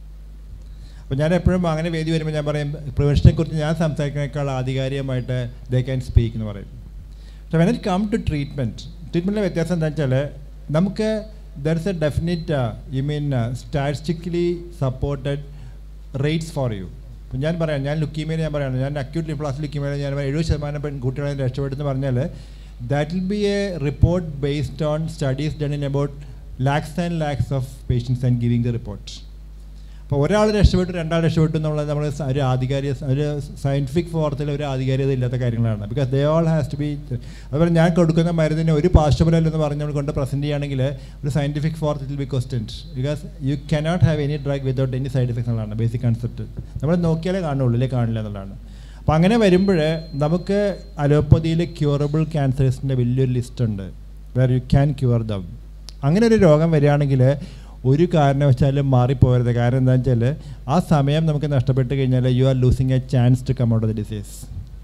അപ്പോൾ ഞാൻ എപ്പോഴും അങ്ങനെ വേദി വരുമ്പോൾ ഞാൻ പറയും പ്രിവെൻഷനെ കുറിച്ച് ഞാൻ സംസാരിക്കുന്നതിനേക്കാൾ ആധികാരികമായിട്ട് ദേ ക്യാൻ സ്പീക്ക് എന്ന് പറയും പക്ഷേ when it come to treatment ട്രീറ്റ്മെൻറ്റിലെ വ്യത്യാസം എന്താ വെച്ചാൽ നമുക്ക് there is a definite you mean statistically supported rates for you ഇപ്പം ഞാൻ പറയാം ഞാൻ ലുക്കീമിയ ഞാൻ പറയുന്നത് ഞാൻ അക്യൂട്ട് ലിംഫ്ലാസ് ലുക്കീമിയ ഞാൻ എഴുപത് ശതമാനം പെൺകുട്ടികളെ രക്ഷപ്പെടുന്നു പറഞ്ഞാൽ that will be a report based on studies done in about lakhs and lakhs of patients and giving the report അപ്പോൾ ഒരാൾ രക്ഷപ്പെട്ടു രണ്ടാൾ രക്ഷപ്പെട്ടു എന്നുള്ളത് നമ്മൾ ഒരു ആധികാരിക ഒരു സയൻറ്റിഫിക് ഫോർത്തിൽ ഒരു ആധികാരികത ഇല്ലാത്ത കാര്യങ്ങളാണ് because they all has to be അതുപോലെ ഞാൻ കൊടുക്കുന്ന മരുന്നിന് ഒരു പാർശ്വഫലം എന്ന് പറഞ്ഞ് കൊണ്ട് പ്രസൻറ്റ് ചെയ്യുകയാണെങ്കിൽ ഒരു scientific forth will be questioned because you cannot have any drug without any side effects എന്നുള്ളതാണ് ബേസിക് കൺസെപ്റ്റ് നമ്മൾ നോക്കിയാലേ കാണുള്ളൂ ഇല്ലേ കാണില്ല എന്നുള്ളതാണ് അപ്പോൾ അങ്ങനെ വരുമ്പോൾ നമുക്ക് അലോപ്പതിയിൽ ക്യൂറബിൾ ക്യാൻസേഴ്സിൻ്റെ വലിയൊരു ലിസ്റ്റ് ഉണ്ട് where you can cure them അങ്ങനെ ഒരു രോഗം വരികയാണെങ്കിൽ ഒരു കാരണവശാലും മാറിപ്പോകരുത് കാരണം എന്താണെന്ന് വെച്ചാൽ ആ സമയം നമുക്ക് നഷ്ടപ്പെട്ട് കഴിഞ്ഞാൽ you are losing a chance to come out of the disease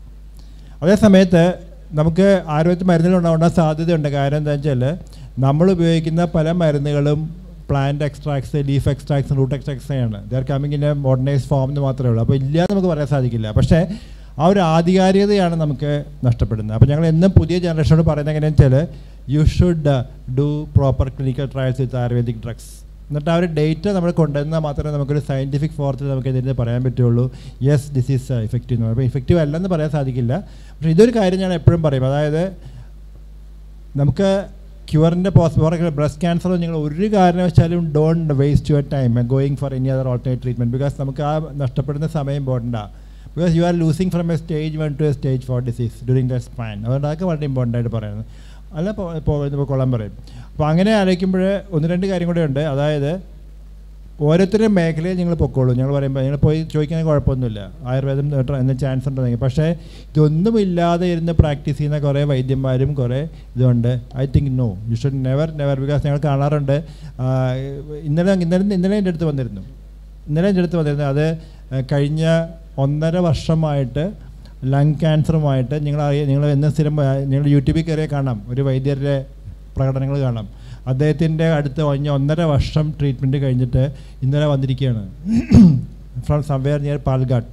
അതേ സമയത്ത് നമുക്ക് ആരോഗ്യ മരുന്നുകൾ ഉണ്ടാവേണ്ട സാധ്യതയുണ്ട് കാരണം എന്താ വെച്ചാൽ നമ്മൾ ഉപയോഗിക്കുന്ന പല മരുന്നുകളും plant extracts leaf extracts root extracts ആണ് there coming in a modernise form എന്ന് മാത്രമേ ഉള്ളൂ അപ്പോൾ ഇല്ലാന്ന് നമുക്ക് പറയാൻ സാധിക്കില്ല പക്ഷേ ആ ഒരു ആധികാരികതയാണ് നമുക്ക് നഷ്ടപ്പെടുന്നത് അപ്പോൾ ഞങ്ങൾ എന്നും പുതിയ ജനറേഷനോട് പറയുന്നത് എങ്ങനെയാണെന്ന് വെച്ചാൽ you should do proper clinical trials with Ayurvedic drugs എന്നിട്ട് ആ ഒരു ഡേറ്റ നമ്മൾ കൊണ്ടുവന്നാൽ മാത്രമേ നമുക്കൊരു സയൻറ്റിഫിക് ഫോർത്തിൽ നമുക്ക് ഇതിന് പറയാൻ പറ്റുള്ളൂ യെസ് ദിസ് ഈസ് ഇഫക്റ്റീവ് എന്ന് അപ്പോൾ ഇഫക്റ്റീവ് അല്ലെന്ന് പറയാൻ സാധിക്കില്ല പക്ഷേ ഇതൊരു കാര്യം ഞാൻ എപ്പോഴും പറയും അതായത് നമുക്ക് ക്യൂറിൻ്റെ പോസിബിൾ ബ്രസ്റ്റ് ക്യാൻസർ നിങ്ങൾ ഒരു കാരണവശാലും don't waste your time going for any other alternate treatment because നമുക്ക് ആ നഷ്ടപ്പെടുന്ന സമയം ഇമ്പോർട്ടൻ്റാണ് because you are losing from a stage one to a stage four disease during the span അതുകൊണ്ട് അതൊക്കെ വളരെ ഇമ്പോർട്ടൻ്റ് ആയിട്ട് പറയുന്നത് അല്ല ഇപ്പോൾ കൊള്ളാൻ പറയും അപ്പോൾ അങ്ങനെ ആലോചിക്കുമ്പോൾ ഒന്ന് രണ്ട് കാര്യം കൂടെ ഉണ്ട് അതായത് ഓരോരുത്തരുടെ മേഖലയിൽ നിങ്ങൾ പൊക്കോളൂ ഞങ്ങൾ പറയുമ്പോൾ നിങ്ങൾ പോയി ചോദിക്കാൻ കുഴപ്പമൊന്നുമില്ല ആയുർവേദം എന്ന ചാൻസ് ഉണ്ടെങ്കിൽ പക്ഷേ ഇതൊന്നുമില്ലാതെ ഇരുന്ന് പ്രാക്ടീസ് ചെയ്യുന്ന കുറേ വൈദ്യന്മാരും കുറേ ഇതുണ്ട് I think no you should never never because ഞങ്ങൾ കാണാറുണ്ട് ഇന്നലെ ഇന്നലെ ഇന്നലെ എൻ്റെ അടുത്ത് വന്നിരുന്നു ഇന്നലെ എൻ്റെ അടുത്ത് വന്നിരുന്നു അത് കഴിഞ്ഞ ഒന്നര വർഷമായിട്ട് ലങ് ക്യാൻസറുമായിട്ട് നിങ്ങൾ അറിയ നിങ്ങൾ എന്ന സ്ഥിരം നിങ്ങൾ യൂട്യൂബിൽ കയറിയാൽ കാണാം ഒരു വൈദ്യരുടെ പ്രകടനങ്ങൾ കാണാം അദ്ദേഹത്തിൻ്റെ അടുത്ത് കഴിഞ്ഞ ഒന്നര വർഷം ട്രീറ്റ്മെൻറ്റ് കഴിഞ്ഞിട്ട് ഇന്നലെ വന്നിരിക്കുകയാണ് ഫ്രം സംവെയർ നിയർ പാൽഘാട്ട്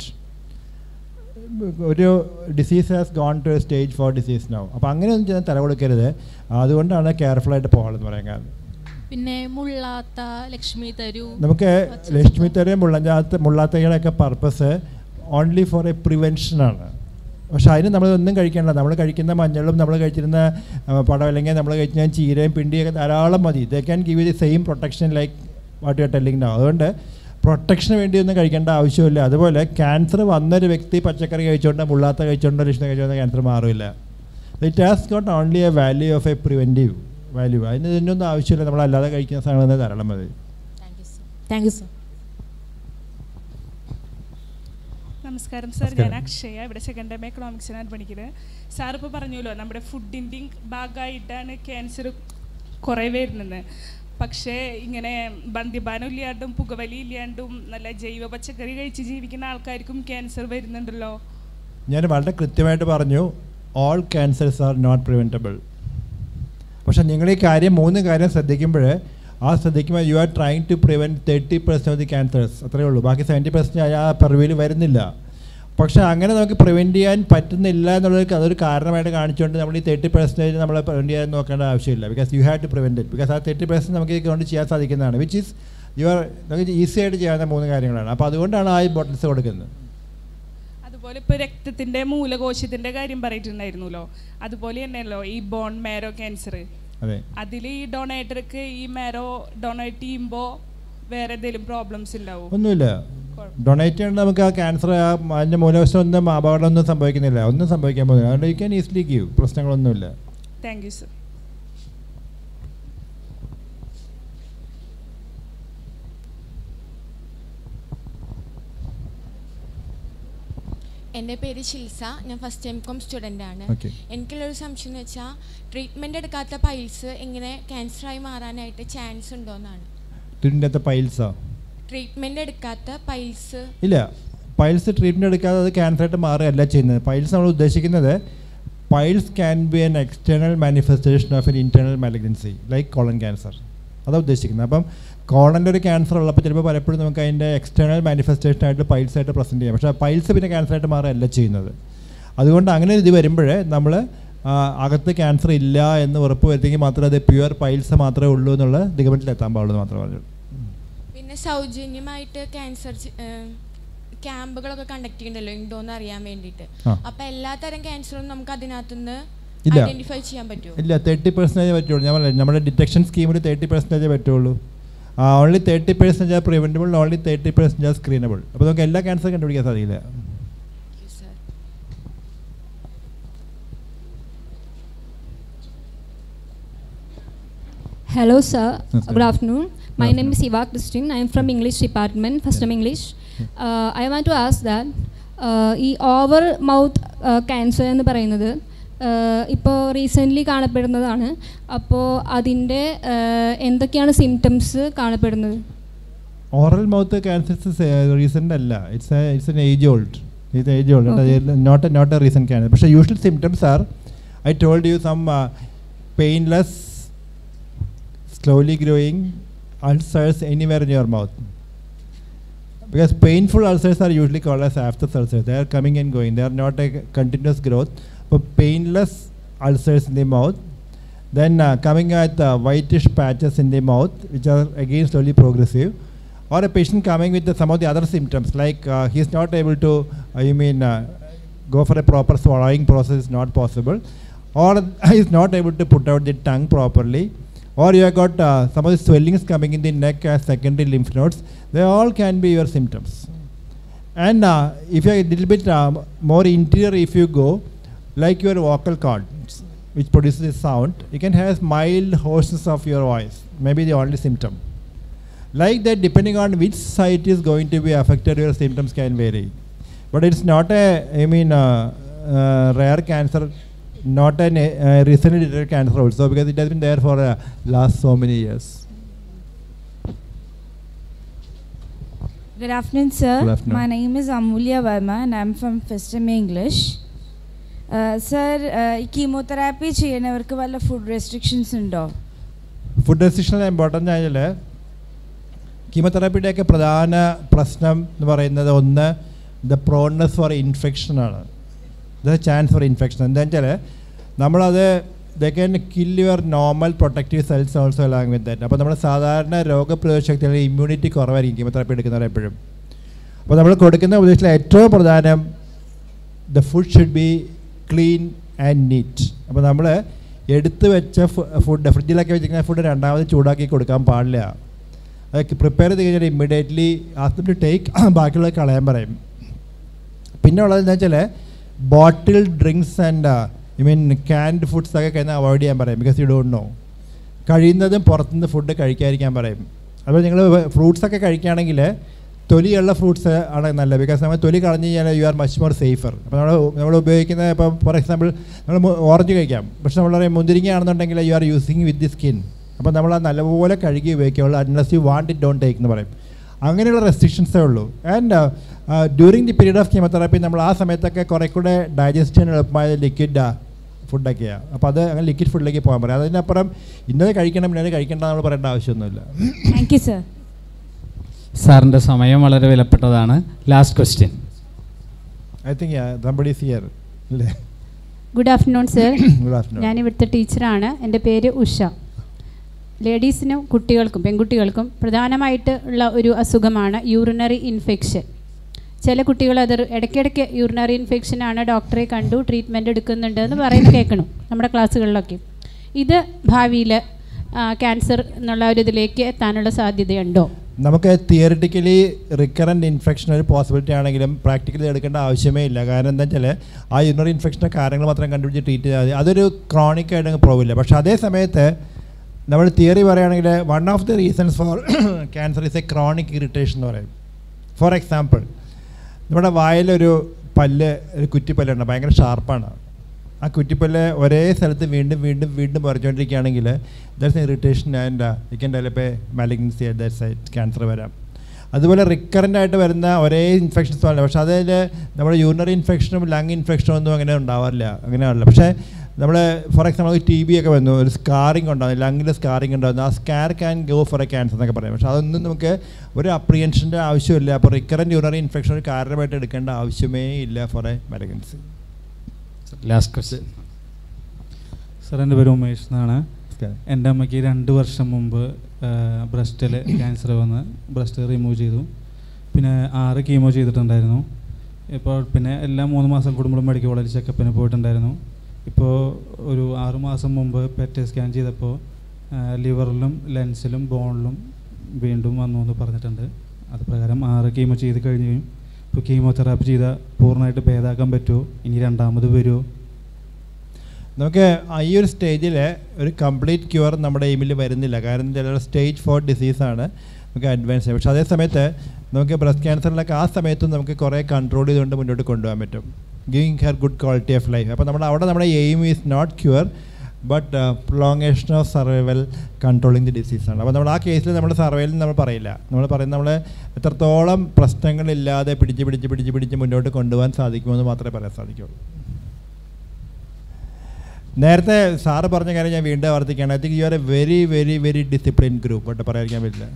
ഒരു disease has gone to stage four disease now അപ്പോൾ അങ്ങനെയൊന്നും ചെയ്യാൻ തല കൊടുക്കരുത് അതുകൊണ്ടാണ് കെയർഫുള്ളായിട്ട് പോകാമെന്ന് പറയാൻ കാരണം പിന്നെ മുള്ളാത്ത ലക്ഷ്മി തരൂ നമുക്ക് ലക്ഷ്മി തെരയും മുള്ളഞ്ചാത്ത മുള്ളാത്തകളൊക്കെ പർപ്പസ് ഓൺലി ഫോർ എ പ്രിവെൻഷനാണ് പക്ഷെ അതിന് നമ്മൾ ഒന്നും കഴിക്കണ്ട നമ്മൾ കഴിക്കുന്ന മഞ്ഞളും നമ്മൾ കഴിച്ചിരുന്ന ആ, പടം അല്ലെങ്കിൽ നമ്മൾ കഴിക്കുന്ന ചീരയും പിണ്ടിയൊക്കെ ധാരാളം മതി they can give you the same protection like what you telling no അതുകൊണ്ട് പ്രൊട്ടക്ഷന് വേണ്ടി ഒന്നും കഴിക്കേണ്ട ആവശ്യമില്ല അതുപോലെ ക്യാൻസർ വന്നൊരു വ്യക്തി പച്ചക്കറി കഴിച്ചുകൊണ്ട് മുള്ളാത്ത കഴിച്ചുകൊണ്ടോ ലക്ഷ്മി കഴിച്ചുകൊണ്ട് ക്യാൻസർ മാറില്ല it has got only a value of a preventive value അതിന് ഇതിനൊന്നും ആവശ്യമില്ല നമ്മൾ അല്ലാതെ കഴിക്കുന്ന സാധനങ്ങൾ തന്നെ ധാരാളം മതി താങ്ക് യു സർ നമസ്കാരം സാർ നമസ്കാരം. ഞാൻ അക്ഷയ ഇവിടെ സെക്കൻഡ് ടൈം എക്കണോമിക്സിനാണ് പഠിക്കുന്നത് സാർ ഇപ്പോൾ പറഞ്ഞല്ലോ നമ്മുടെ ഫുഡിൻ്റെയും ഭാഗമായിട്ടാണ് ക്യാൻസർ കുറേ വരുന്നത് പക്ഷേ ഇങ്ങനെ ബന്ധിപാനം ഇല്ലാണ്ടും പുകവലി ഇല്ലാണ്ടും നല്ല ജൈവ പച്ചക്കറി കഴിച്ച് ജീവിക്കുന്ന ആൾക്കാർക്കും ക്യാൻസർ വരുന്നുണ്ടല്ലോ ഞാൻ വളരെ കൃത്യമായിട്ട് പറഞ്ഞു all cancers are not preventable പക്ഷെ നിങ്ങൾ ഈ കാര്യം മൂന്ന് കാര്യം ശ്രദ്ധിക്കുമ്പോൾ ആ ശ്രദ്ധിക്കുമ്പോൾ you are trying to prevent thirty percent of the cancers അത്രയേ ഉള്ളൂ ബാക്കി സെവൻറ്റി പെർസെൻറ്റ് ആ പെർവിയിൽ വരുന്നില്ല പക്ഷേ അങ്ങനെ നമുക്ക് പ്രിവെൻറ്റ് ചെയ്യാൻ പറ്റുന്നില്ല എന്നുള്ളത് അതൊരു കാരണമായിട്ട് കാണിച്ചുകൊണ്ട് നമ്മൾ ഈ തേർട്ടി പെർസെൻറ്റേജ് നമ്മൾ പ്രിവെൻറ്റ് ചെയ്യാൻ നോക്കേണ്ട ആവശ്യമില്ല because you have to prevent it because ആ തേർട്ടി പെർസെൻറ്റ് നമുക്ക് കൊണ്ട് ചെയ്യാൻ സാധിക്കുന്നതാണ് വിച്ച് ഈസ് യു ആർ നമുക്ക് ഈസി ആയിട്ട് ചെയ്യാവുന്ന മൂന്ന് കാര്യങ്ങളാണ് അപ്പോൾ അതുകൊണ്ടാണ് ആ ഇമ്പോർട്ടൻസ് കൊടുക്കുന്നത് അതുപോലെ ഇപ്പോൾ രക്തത്തിൻ്റെ മൂലകോശത്തിൻ്റെ കാര്യം പറഞ്ഞിട്ടുണ്ടായിരുന്നല്ലോ അതുപോലെ തന്നെയല്ലോ ഈ ബോൺ മാരോ ക്യാൻസർ അതെ അതിൽ ഈ ഡൊണേറ്റർക്ക് ഈ മാരോ ഡൊണേറ്റ് ചെയ്യുമ്പോൾ വേറെ എന്തെങ്കിലും പ്രോബ്ലംസ് ഉണ്ടാവും ഒന്നുമില്ല ഡൊണേറ്റ് ചെയ്യേണ്ട നമുക്ക് ആ ക്യാൻസർ ആ അതിൻ്റെ മൂലവശം ഒന്നും അപകടമൊന്നും സംഭവിക്കുന്നില്ല ഒന്നും സംഭവിക്കാൻ പോകുന്നില്ല അതുകൊണ്ട് യു ക്യാൻ ഈസിലി ഗീവ് പ്രശ്നങ്ങളൊന്നുമില്ല താങ്ക് യു സർ എൻ്റെ പേര് ഷിൽസ ഞാൻ ഫസ്റ്റ് ടൈം കോം സ്റ്റുഡൻ്റ് ആണ് Okay. എനിക്കുള്ളൊരു സംശയം എന്ന് വെച്ചാൽ ട്രീറ്റ്മെൻറ്റ് എടുക്കാത്ത പൈൽസ് എങ്ങനെ ക്യാൻസറായി മാറാനായിട്ട് ചാൻസ് ഉണ്ടോയെന്നാണ് ഇതിൻ്റെ പൈൽസോ ട്രീറ്റ്മെൻറ്റ് എടുക്കാത്ത പൈൽസ് ഇല്ല പൈൽസ് ട്രീറ്റ്മെൻറ്റ് എടുക്കാതെ അത് ക്യാൻസറായിട്ട് മാറുകയല്ല ചെയ്യുന്നത് പൈൽസ് നമ്മൾ ഉദ്ദേശിക്കുന്നത് piles can be an external manifestation of an internal malignancy like colon cancer അതാണ് ഉദ്ദേശിക്കുന്നത് അപ്പം കോളൻ്റെ ഒരു ക്യാൻസർ ഉള്ളപ്പോൾ ചിലപ്പോൾ പലപ്പോഴും നമുക്ക് അതിൻ്റെ എക്സ്റ്റേണൽ മാനിഫെസ്റ്റേഷൻ ആയിട്ട് പൈൽസ് ആയിട്ട് പ്രസൻറ്റ് ചെയ്യാം പക്ഷേ പൈൽസ് പിന്നെ ക്യാൻസറായിട്ട് മാറുകയല്ല ചെയ്യുന്നത് അതുകൊണ്ട് അങ്ങനെ ഒരു ഇത് വരുമ്പോൾ നമ്മൾ അകത്ത് ക്യാൻസർ ഇല്ല എന്ന് ഉറപ്പ് വരുത്തിയെങ്കിൽ മാത്രമേ അത് പ്യുവർ പൈൽസ് മാത്രമേ ഉള്ളൂ എന്നുള്ള നിഗമനത്തിൽ എത്താൻ പാടുള്ളൂ എന്ന് മാത്രമേ പറഞ്ഞു പിന്നെ സൗജന്യമായിട്ട് ക്യാൻസർ ക്യാമ്പുകളൊക്കെ കണ്ടക്ട് ചെയ്യുന്നുണ്ടല്ലോ ഉണ്ടോയെന്ന് അറിയാൻ വേണ്ടിയിട്ട് ആ. അപ്പോൾ എല്ലാ തരം ക്യാൻസറും നമുക്ക് അതിനകത്തുനിന്ന് ഇല്ല ഐഡൻറ്റിഫൈ ചെയ്യാൻ പറ്റുമോ ഇല്ല തേർട്ടി പെർസെൻറ്റേജ് പറ്റുള്ളൂ ഞാൻ പറഞ്ഞില്ലേ നമ്മുടെ ഡിറ്റക്ഷൻ സ്കീമിൽ തേർട്ടി പെർസെൻറ്റേജ് പറ്റുള്ളൂ only thirty percentage are preventable only thirty percentage are screenable അപ്പോൾ നമുക്ക് എല്ലാ ക്യാൻസറും കണ്ടുപിടിക്കാൻ സാധിക്കില്ല Hello, sir. Namaskar. Good afternoon. My Good name is Eva Christine. I am from English department, first time English. Uh, I want to ask that uh, ഈ ഓവർ മൗത്ത് ക്യാൻസർ എന്ന് പറയുന്നത് ഇപ്പോൾ റീസെൻ്റ്ലി കാണപ്പെടുന്നതാണ് അപ്പോൾ അതിൻ്റെ എന്തൊക്കെയാണ് സിംറ്റംസ് കാണപ്പെടുന്നത് ഓറൽ മൗത്ത് ക്യാൻസേഴ്സ് റീസെൻ്റ് അല്ല it's it's an age old ഇത് age old not not a recent cancer പക്ഷേ usual symptoms are I told you some painless slowly growing ulcers anywhere in your mouth. Because painful ulcers are usually called as after ulcers. They are coming and going. They are not a continuous growth. But painless ulcers in the mouth. Then uh, coming at uh, whitish patches in the mouth, which are again slowly progressive. Or a patient coming with the, some of the other symptoms, like uh, he is not able to, uh, you mean, uh, go for a proper swallowing process is not possible. Or he is not able to put out the tongue properly or you have got uh, some of the swellings coming in the neck as secondary lymph nodes, they all can be your symptoms. And uh, if you are a little bit uh, more interior, if you go, like your vocal cords, which produces a sound, you can have mild hoarseness of your voice, maybe the only symptom. Like that, depending on which site is going to be affected, your symptoms can vary. But it's not a, I mean, uh, uh, rare cancer not an uh, recently detected cancer also because it has been there for uh, last so many years. Good afternoon, sir. Good afternoon. My name is Amulya Verma and I'm from First MA English. Sir chemotherapy ചെയ്യുന്നവർക്ക് വല്ല ഫുഡ് റെസ്ട്രിക്ഷൻസ് ഉണ്ടോ ഫുഡ് റെസ്ട്രിക്ഷൻ ഇമ്പോർട്ടൻ്റ് ആയാൽ കീമോതെറാപ്പിയുടെയൊക്കെ പ്രധാന പ്രശ്നം എന്ന് പറയുന്നത് ഒന്ന് ദ പ്രോൺനെസ് ഫോർ ഇൻഫെക്ഷൻ ആണ് ദ ചാൻസ് ഫോർ ഇൻഫെക്ഷൻ എന്താ വെച്ചാൽ നമ്മളത് the can kill your normal protective cells also along with that അപ്പോൾ നമ്മുടെ സാധാരണ രോഗപ്രതിരോധ ശക്തി അല്ലെങ്കിൽ ഇമ്മ്യൂണിറ്റി കുറവായിരിക്കും കീമോതെറാപ്പി എടുക്കുന്നവർ എപ്പോഴും അപ്പോൾ നമ്മൾ കൊടുക്കുന്ന ഉപദേശത്തിൽ ഏറ്റവും പ്രധാനം the food should be clean and neat അപ്പോൾ നമ്മൾ എടുത്തു വെച്ച ഫുഡ് ഫ്രിഡ്ജിലൊക്കെ വെച്ചിരിക്കുന്ന ഫുഡ് രണ്ടാമത് ചൂടാക്കി കൊടുക്കാൻ പാടില്ല അത് പ്രിപ്പയർ ചെയ്ത് കഴിഞ്ഞാൽ ഇമ്മീഡിയറ്റ്ലി ആസ്തം ടു ടേക്ക് ബാക്കിയുള്ളത് കളയാൻ പറയും പിന്നെ ഉള്ളത് എന്താ വെച്ചാൽ bottle drinks and I mean canned foods ഒക്കെ കഴിഞ്ഞാൽ അവോയ്ഡ് ചെയ്യാൻ പറയും ബിക്കോസ് യു ഡോണ്ട് നോ കഴിയുന്നതും പുറത്തുനിന്ന് ഫുഡ് കഴിക്കാതിരിക്കാൻ പറയും അതുപോലെ നിങ്ങൾ ഫ്രൂട്ട്സ് ഒക്കെ കഴിക്കുകയാണെങ്കിൽ തൊലിയുള്ള ഫ്രൂട്ട്സ് ആണ് നല്ലത് ബിക്കോസ് നമ്മൾ തൊലി കളഞ്ഞു കഴിഞ്ഞാൽ you are much more safer അപ്പോൾ നമ്മൾ നമ്മൾ ഉപയോഗിക്കുന്ന ഇപ്പോൾ ഫോർ എക്സാമ്പിൾ നമ്മൾ ഓറഞ്ച് കഴിക്കാം പക്ഷെ നമ്മൾ പറയും മുന്തിരിങ്ങയാണെന്നുണ്ടെങ്കിൽ you are using with the skin അപ്പോൾ നമ്മൾ അത് നല്ലപോലെ കഴുകി ഉപയോഗിക്കുകയുള്ളൂ unless you want it don't take എന്ന് പറയും അങ്ങനെയുള്ള റെസ്ട്രിക്ഷൻസേ ഉള്ളൂ and during the period of chemotherapy നമ്മൾ ആ സമയത്തൊക്കെ കുറേ കൂടെ ഡൈജസ്റ്റ് ചെയ്യാൻ എളുപ്പമായ ലിക്വിഡ് ഫുഡൊക്കെയാണ് അപ്പോൾ അത് അങ്ങനെ ലിക്വിഡ് ഫുഡിലേക്ക് പോകാൻ പറയും അതിനപ്പുറം ഇന്നത് കഴിക്കണം ഇന്നത് കഴിക്കേണ്ട നമ്മൾ പറയേണ്ട ആവശ്യമൊന്നുമില്ല താങ്ക് യു സർ സാറിൻ്റെ സമയം വളരെ വിലപ്പെട്ടതാണ് last question I think somebody sir അല്ലേ good afternoon sir Good afternoon. ഞാൻ ഇവിടുത്തെ ടീച്ചറാണ് എൻ്റെ പേര് ഉഷ ലേഡീസിനും കുട്ടികൾക്കും പെൺകുട്ടികൾക്കും പ്രധാനമായിട്ട് ഉള്ള ഒരു അസുഖമാണ് യൂറിനറി ഇൻഫെക്ഷൻ ചില കുട്ടികൾ അത് ഇടയ്ക്കിടയ്ക്ക് യൂറിനറി ഇൻഫെക്ഷൻ ആണ് ഡോക്ടറെ കണ്ടു ട്രീറ്റ്മെൻറ്റ് എടുക്കുന്നുണ്ട് എന്ന് പറയുന്നത് കേൾക്കണം നമ്മുടെ ക്ലാസ്സുകളിലൊക്കെ ഇത് ഭാവിയിൽ ക്യാൻസർ എന്നുള്ള ഒരു ഇതിലേക്ക് എത്താനുള്ള സാധ്യതയുണ്ടോ നമുക്ക് തിയറിറ്റിക്കലി റിക്കറൻറ്റ് ഇൻഫെക്ഷൻ ഒരു പോസിബിലിറ്റി ആണെങ്കിലും പ്രാക്ടിക്കലി എടുക്കേണ്ട ആവശ്യമേ ഇല്ല കാരണം എന്താ വെച്ചാൽ ആ യൂറിനറി ഇൻഫെക്ഷൻ്റെ കാര്യങ്ങൾ മാത്രം കണ്ടുപിടിച്ച് ട്രീറ്റ് ചെയ്താൽ മതി അതൊരു ക്രോണിക് ആയിട്ട് അങ്ങ് പോവില്ല പക്ഷേ അതേ സമയത്ത് നമ്മൾ തിയറി പറയുകയാണെങ്കിൽ one of the reasons for cancer is a chronic irritation എന്ന് പറയും ഫോർ എക്സാമ്പിൾ നമ്മുടെ വായിലൊരു പല്ല് ഒരു കുറ്റിപ്പല്ലുണ്ട് ഭയങ്കര ഷാർപ്പാണ് ആ കുറ്റിപ്പല്ല് ഒരേ സ്ഥലത്ത് വീണ്ടും വീണ്ടും വീണ്ടും പറിച്ചുകൊണ്ടിരിക്കുകയാണെങ്കിൽ that's irritation and he can develop a malignancy at that site cancer വരാം അതുപോലെ റിക്കറൻ്റ് ആയിട്ട് വരുന്ന ഒരേ ഇൻഫെക്ഷൻസ് അല്ല പക്ഷേ അതിൽ നമ്മുടെ യൂറിനറി ഇൻഫെക്ഷനും ലങ് ഇൻഫെക്ഷനും ഒന്നും അങ്ങനെ ഉണ്ടാവാറില്ല അങ്ങനെയാണല്ലോ പക്ഷേ നമ്മൾ ഫോർ എക്സാമ്പിൾ ടി ബി ഒക്കെ വന്നു ഒരു സ്കാറിങ് ഉണ്ടാകുന്നു ലങ്ങിൽ സ്കാറിങ് ഉണ്ടാകുന്നു ആ scar can go for a cancer എന്നൊക്കെ പറയും പക്ഷേ അതൊന്നും നമുക്ക് ഒരു അപ്രിയൻഷൻ്റെ ആവശ്യമില്ല അപ്പോൾ റിക്കറൻറ്റ് യൂറിനറി ഇൻഫെക്ഷൻ ഒരു കാരണമായിട്ട് എടുക്കേണ്ട ആവശ്യമേ ഇല്ല for a malignancy last question sir എൻ്റെ പേര് ഉമേഷ് എന്നാണ് എൻ്റെ അമ്മയ്ക്ക് രണ്ട് വർഷം മുമ്പ് ബ്രസ്റ്റിൽ ക്യാൻസർ വന്ന് ബ്രസ്റ്റ് റിമൂവ് ചെയ്തു പിന്നെ ആറ് കീമോ ചെയ്തിട്ടുണ്ടായിരുന്നു ഇപ്പോൾ പിന്നെ എല്ലാ മൂന്ന് മാസം കൂടുമ്പോഴും മെഡിക്കൽ കോളേജ് ചെക്കപ്പിന് പോയിട്ടുണ്ടായിരുന്നു ഇപ്പോൾ ഒരു ആറ് മാസം മുമ്പ് പെറ്റ് സ്കാൻ ചെയ്തപ്പോൾ ലിവറിലും ലെൻസിലും ബോണിലും വീണ്ടും വന്നു എന്ന് പറഞ്ഞിട്ടുണ്ട് അത് പ്രകാരം ആറ് കീമോ ചെയ്ത് കഴിഞ്ഞു ഇപ്പോൾ കീമോതെറാപ്പി ചെയ്താൽ പൂർണ്ണമായിട്ട് ഭേദാക്കാൻ പറ്റുമോ ഇനി രണ്ടാമത് വരുമോ നമുക്ക് ആ ഈ ഒരു സ്റ്റേജിൽ ഒരു കംപ്ലീറ്റ് ക്യൂർ നമ്മുടെ എയിമിൽ വരുന്നില്ല കാരണം ചില സ്റ്റേജ് ഫോർ ഡിസീസാണ് നമുക്ക് അഡ്വാൻസ് പക്ഷേ അതേ സമയത്ത് നമുക്ക് ബ്രസ്റ്റ് ക്യാൻസറിലൊക്കെ ആ സമയത്തും നമുക്ക് കുറേ കൺട്രോൾ ചെയ്തുകൊണ്ട് മുന്നോട്ട് കൊണ്ടുപോകാൻ പറ്റും giving her good quality of life അപ്പോൾ നമ്മൾ അവിടെ നമ്മുടെ aim is not cure but prolongation of survival controlling the ഡിസീസാണ് അപ്പോൾ നമ്മൾ ആ കേസിൽ നമ്മുടെ സർവൈവൽ നമ്മൾ പറയില്ല നമ്മൾ പറയുന്നത് നമ്മൾ എത്രത്തോളം പ്രശ്നങ്ങളില്ലാതെ പിടിച്ച് പിടിച്ച് പിടിച്ച് പിടിച്ച് മുന്നോട്ട് കൊണ്ടുപോകാൻ സാധിക്കുമെന്ന് മാത്രമേ പറയാൻ സാധിക്കുള്ളൂ നേരത്തെ സാറ് പറഞ്ഞ കാര്യം ഞാൻ വീണ്ടും ആവർത്തിക്കുകയാണ് I think you are a very very very discipline group but പറയാതിരിക്കാൻ പറ്റില്ല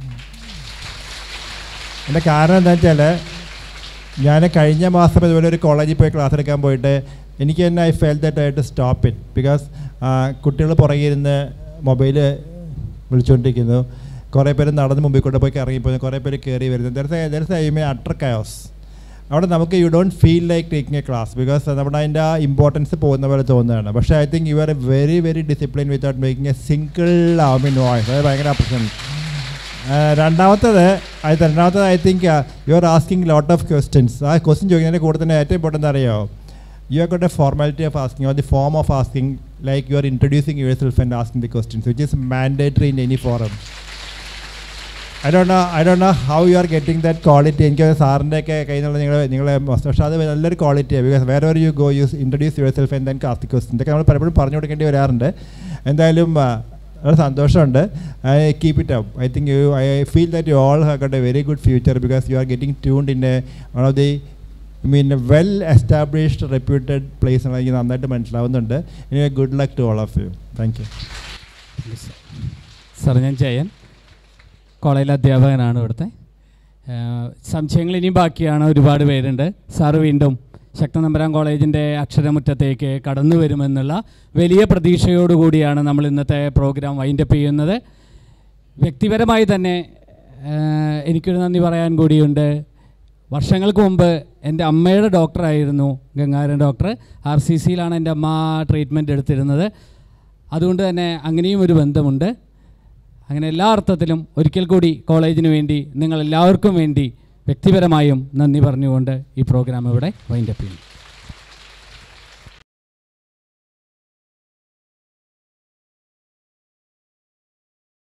എൻ്റെ കാരണം എന്താ വെച്ചാൽ ഞാൻ കഴിഞ്ഞ മാസം ഇതുപോലെ ഒരു കോളേജിൽ പോയി ക്ലാസ് എടുക്കാൻ പോയിട്ട് എനിക്ക് തന്നെ ഐ ഫെൽ ദറ്റ് ആയിട്ട് സ്റ്റോപ്പ് ഇറ്റ് ബിക്കോസ് കുട്ടികൾ പുറകെ ഇരുന്ന് മൊബൈൽ വിളിച്ചുകൊണ്ടിരിക്കുന്നു കുറേ പേര് നടന്ന് മുമ്പിൽ കൂടെ പോയി ഇറങ്ങിപ്പോയി കുറേ പേര് കയറി വരുന്നു ദർസ് ദർസ് ഐ മേ അട്ടർ കയോസ് അവിടെ നമുക്ക് you don't feel like taking a class because നമ്മുടെ അതിൻ്റെ ആ ഇമ്പോർട്ടൻസ് പോകുന്ന പോലെ തോന്നുകയാണ് പക്ഷേ I think you are a very very discipline without making a single mean voice അത് ഭയങ്കര അപ്രഷൻ രണ്ടാമത്തത് അത് രണ്ടാമത്തത് I think you are asking lot of questions ആ ക്വസ്റ്റ്യൻ ചോദിക്കുന്നതിൻ്റെ കൂടെ തന്നെ ഏറ്റവും ഇമ്പോർട്ടൻ്റ് അറിയോ you are got a formality of asking or the form of asking like you are introducing yourself and asking the questions which is mandatory in any forum I don't know I don't know how you are getting that quality എനിക്ക് സാറിൻ്റെ ഒക്കെ കയ്യിൽ നിന്നുള്ള നിങ്ങൾ നിങ്ങളെ പക്ഷേ അത് നല്ലൊരു ക്വാളിറ്റിയാണ് ബിക്കോസ് വേറെ ഒരു you go use introduce yourself and then കാസ്റ്റ് ക്വസ്റ്റ്യൻ ഇതൊക്കെ നമ്മൾ പലപ്പോഴും പറഞ്ഞു കൊടുക്കേണ്ടി വരാറുണ്ട് എന്തായാലും വളരെ സന്തോഷമുണ്ട് I keep it up I think you I feel that you all have got a very good future because you are getting tuned in a one of the mean well established reputed place എന്ന് എനിക്ക് നന്നായിട്ട് മനസ്സിലാവുന്നുണ്ട് ഇനി good luck to all of you thank you sir ഞാൻ ജയൻ കോളേജിലെ അധ്യാപകനാണ് ഇവിടുത്തെ ഏഹ് സംശയങ്ങൾ ഇനിയും ബാക്കിയാണ് ഒരുപാട് പേരുണ്ട് സാറ് വീണ്ടും ശക്തനമ്പരാം കോളേജിൻ്റെ അക്ഷരമുറ്റത്തേക്ക് കടന്നു വരുമെന്നുള്ള വലിയ പ്രതീക്ഷയോടുകൂടിയാണ് നമ്മൾ ഇന്നത്തെ പ്രോഗ്രാം വൈൻഡപ്പ് ചെയ്യുന്നത് വ്യക്തിപരമായി തന്നെ ഏഹ് എനിക്കൊരു നന്ദി പറയാൻ കൂടിയുണ്ട് വർഷങ്ങൾക്ക് മുമ്പ് എൻ്റെ അമ്മയുടെ ഡോക്ടറായിരുന്നു ഗംഗാരൻ ഡോക്ടർ ആർ സി സിയിലാണ് എൻ്റെ അമ്മ ട്രീറ്റ്മെൻറ്റ് എടുത്തിരുന്നത് അതുകൊണ്ട് തന്നെ അങ്ങനെയും ഒരു ബന്ധമുണ്ട് അങ്ങനെ എല്ലാ അർത്ഥത്തിലും ഒരിക്കൽ കൂടി കോളേജിന് വേണ്ടി നിങ്ങൾ എല്ലാവർക്കും വേണ്ടി വ്യക്തിപരമായും നന്ദി പറഞ്ഞുകൊണ്ട് ഈ പ്രോഗ്രാം ഇവിടെ വൈൻഡപ്പ് ചെയ്യുന്നു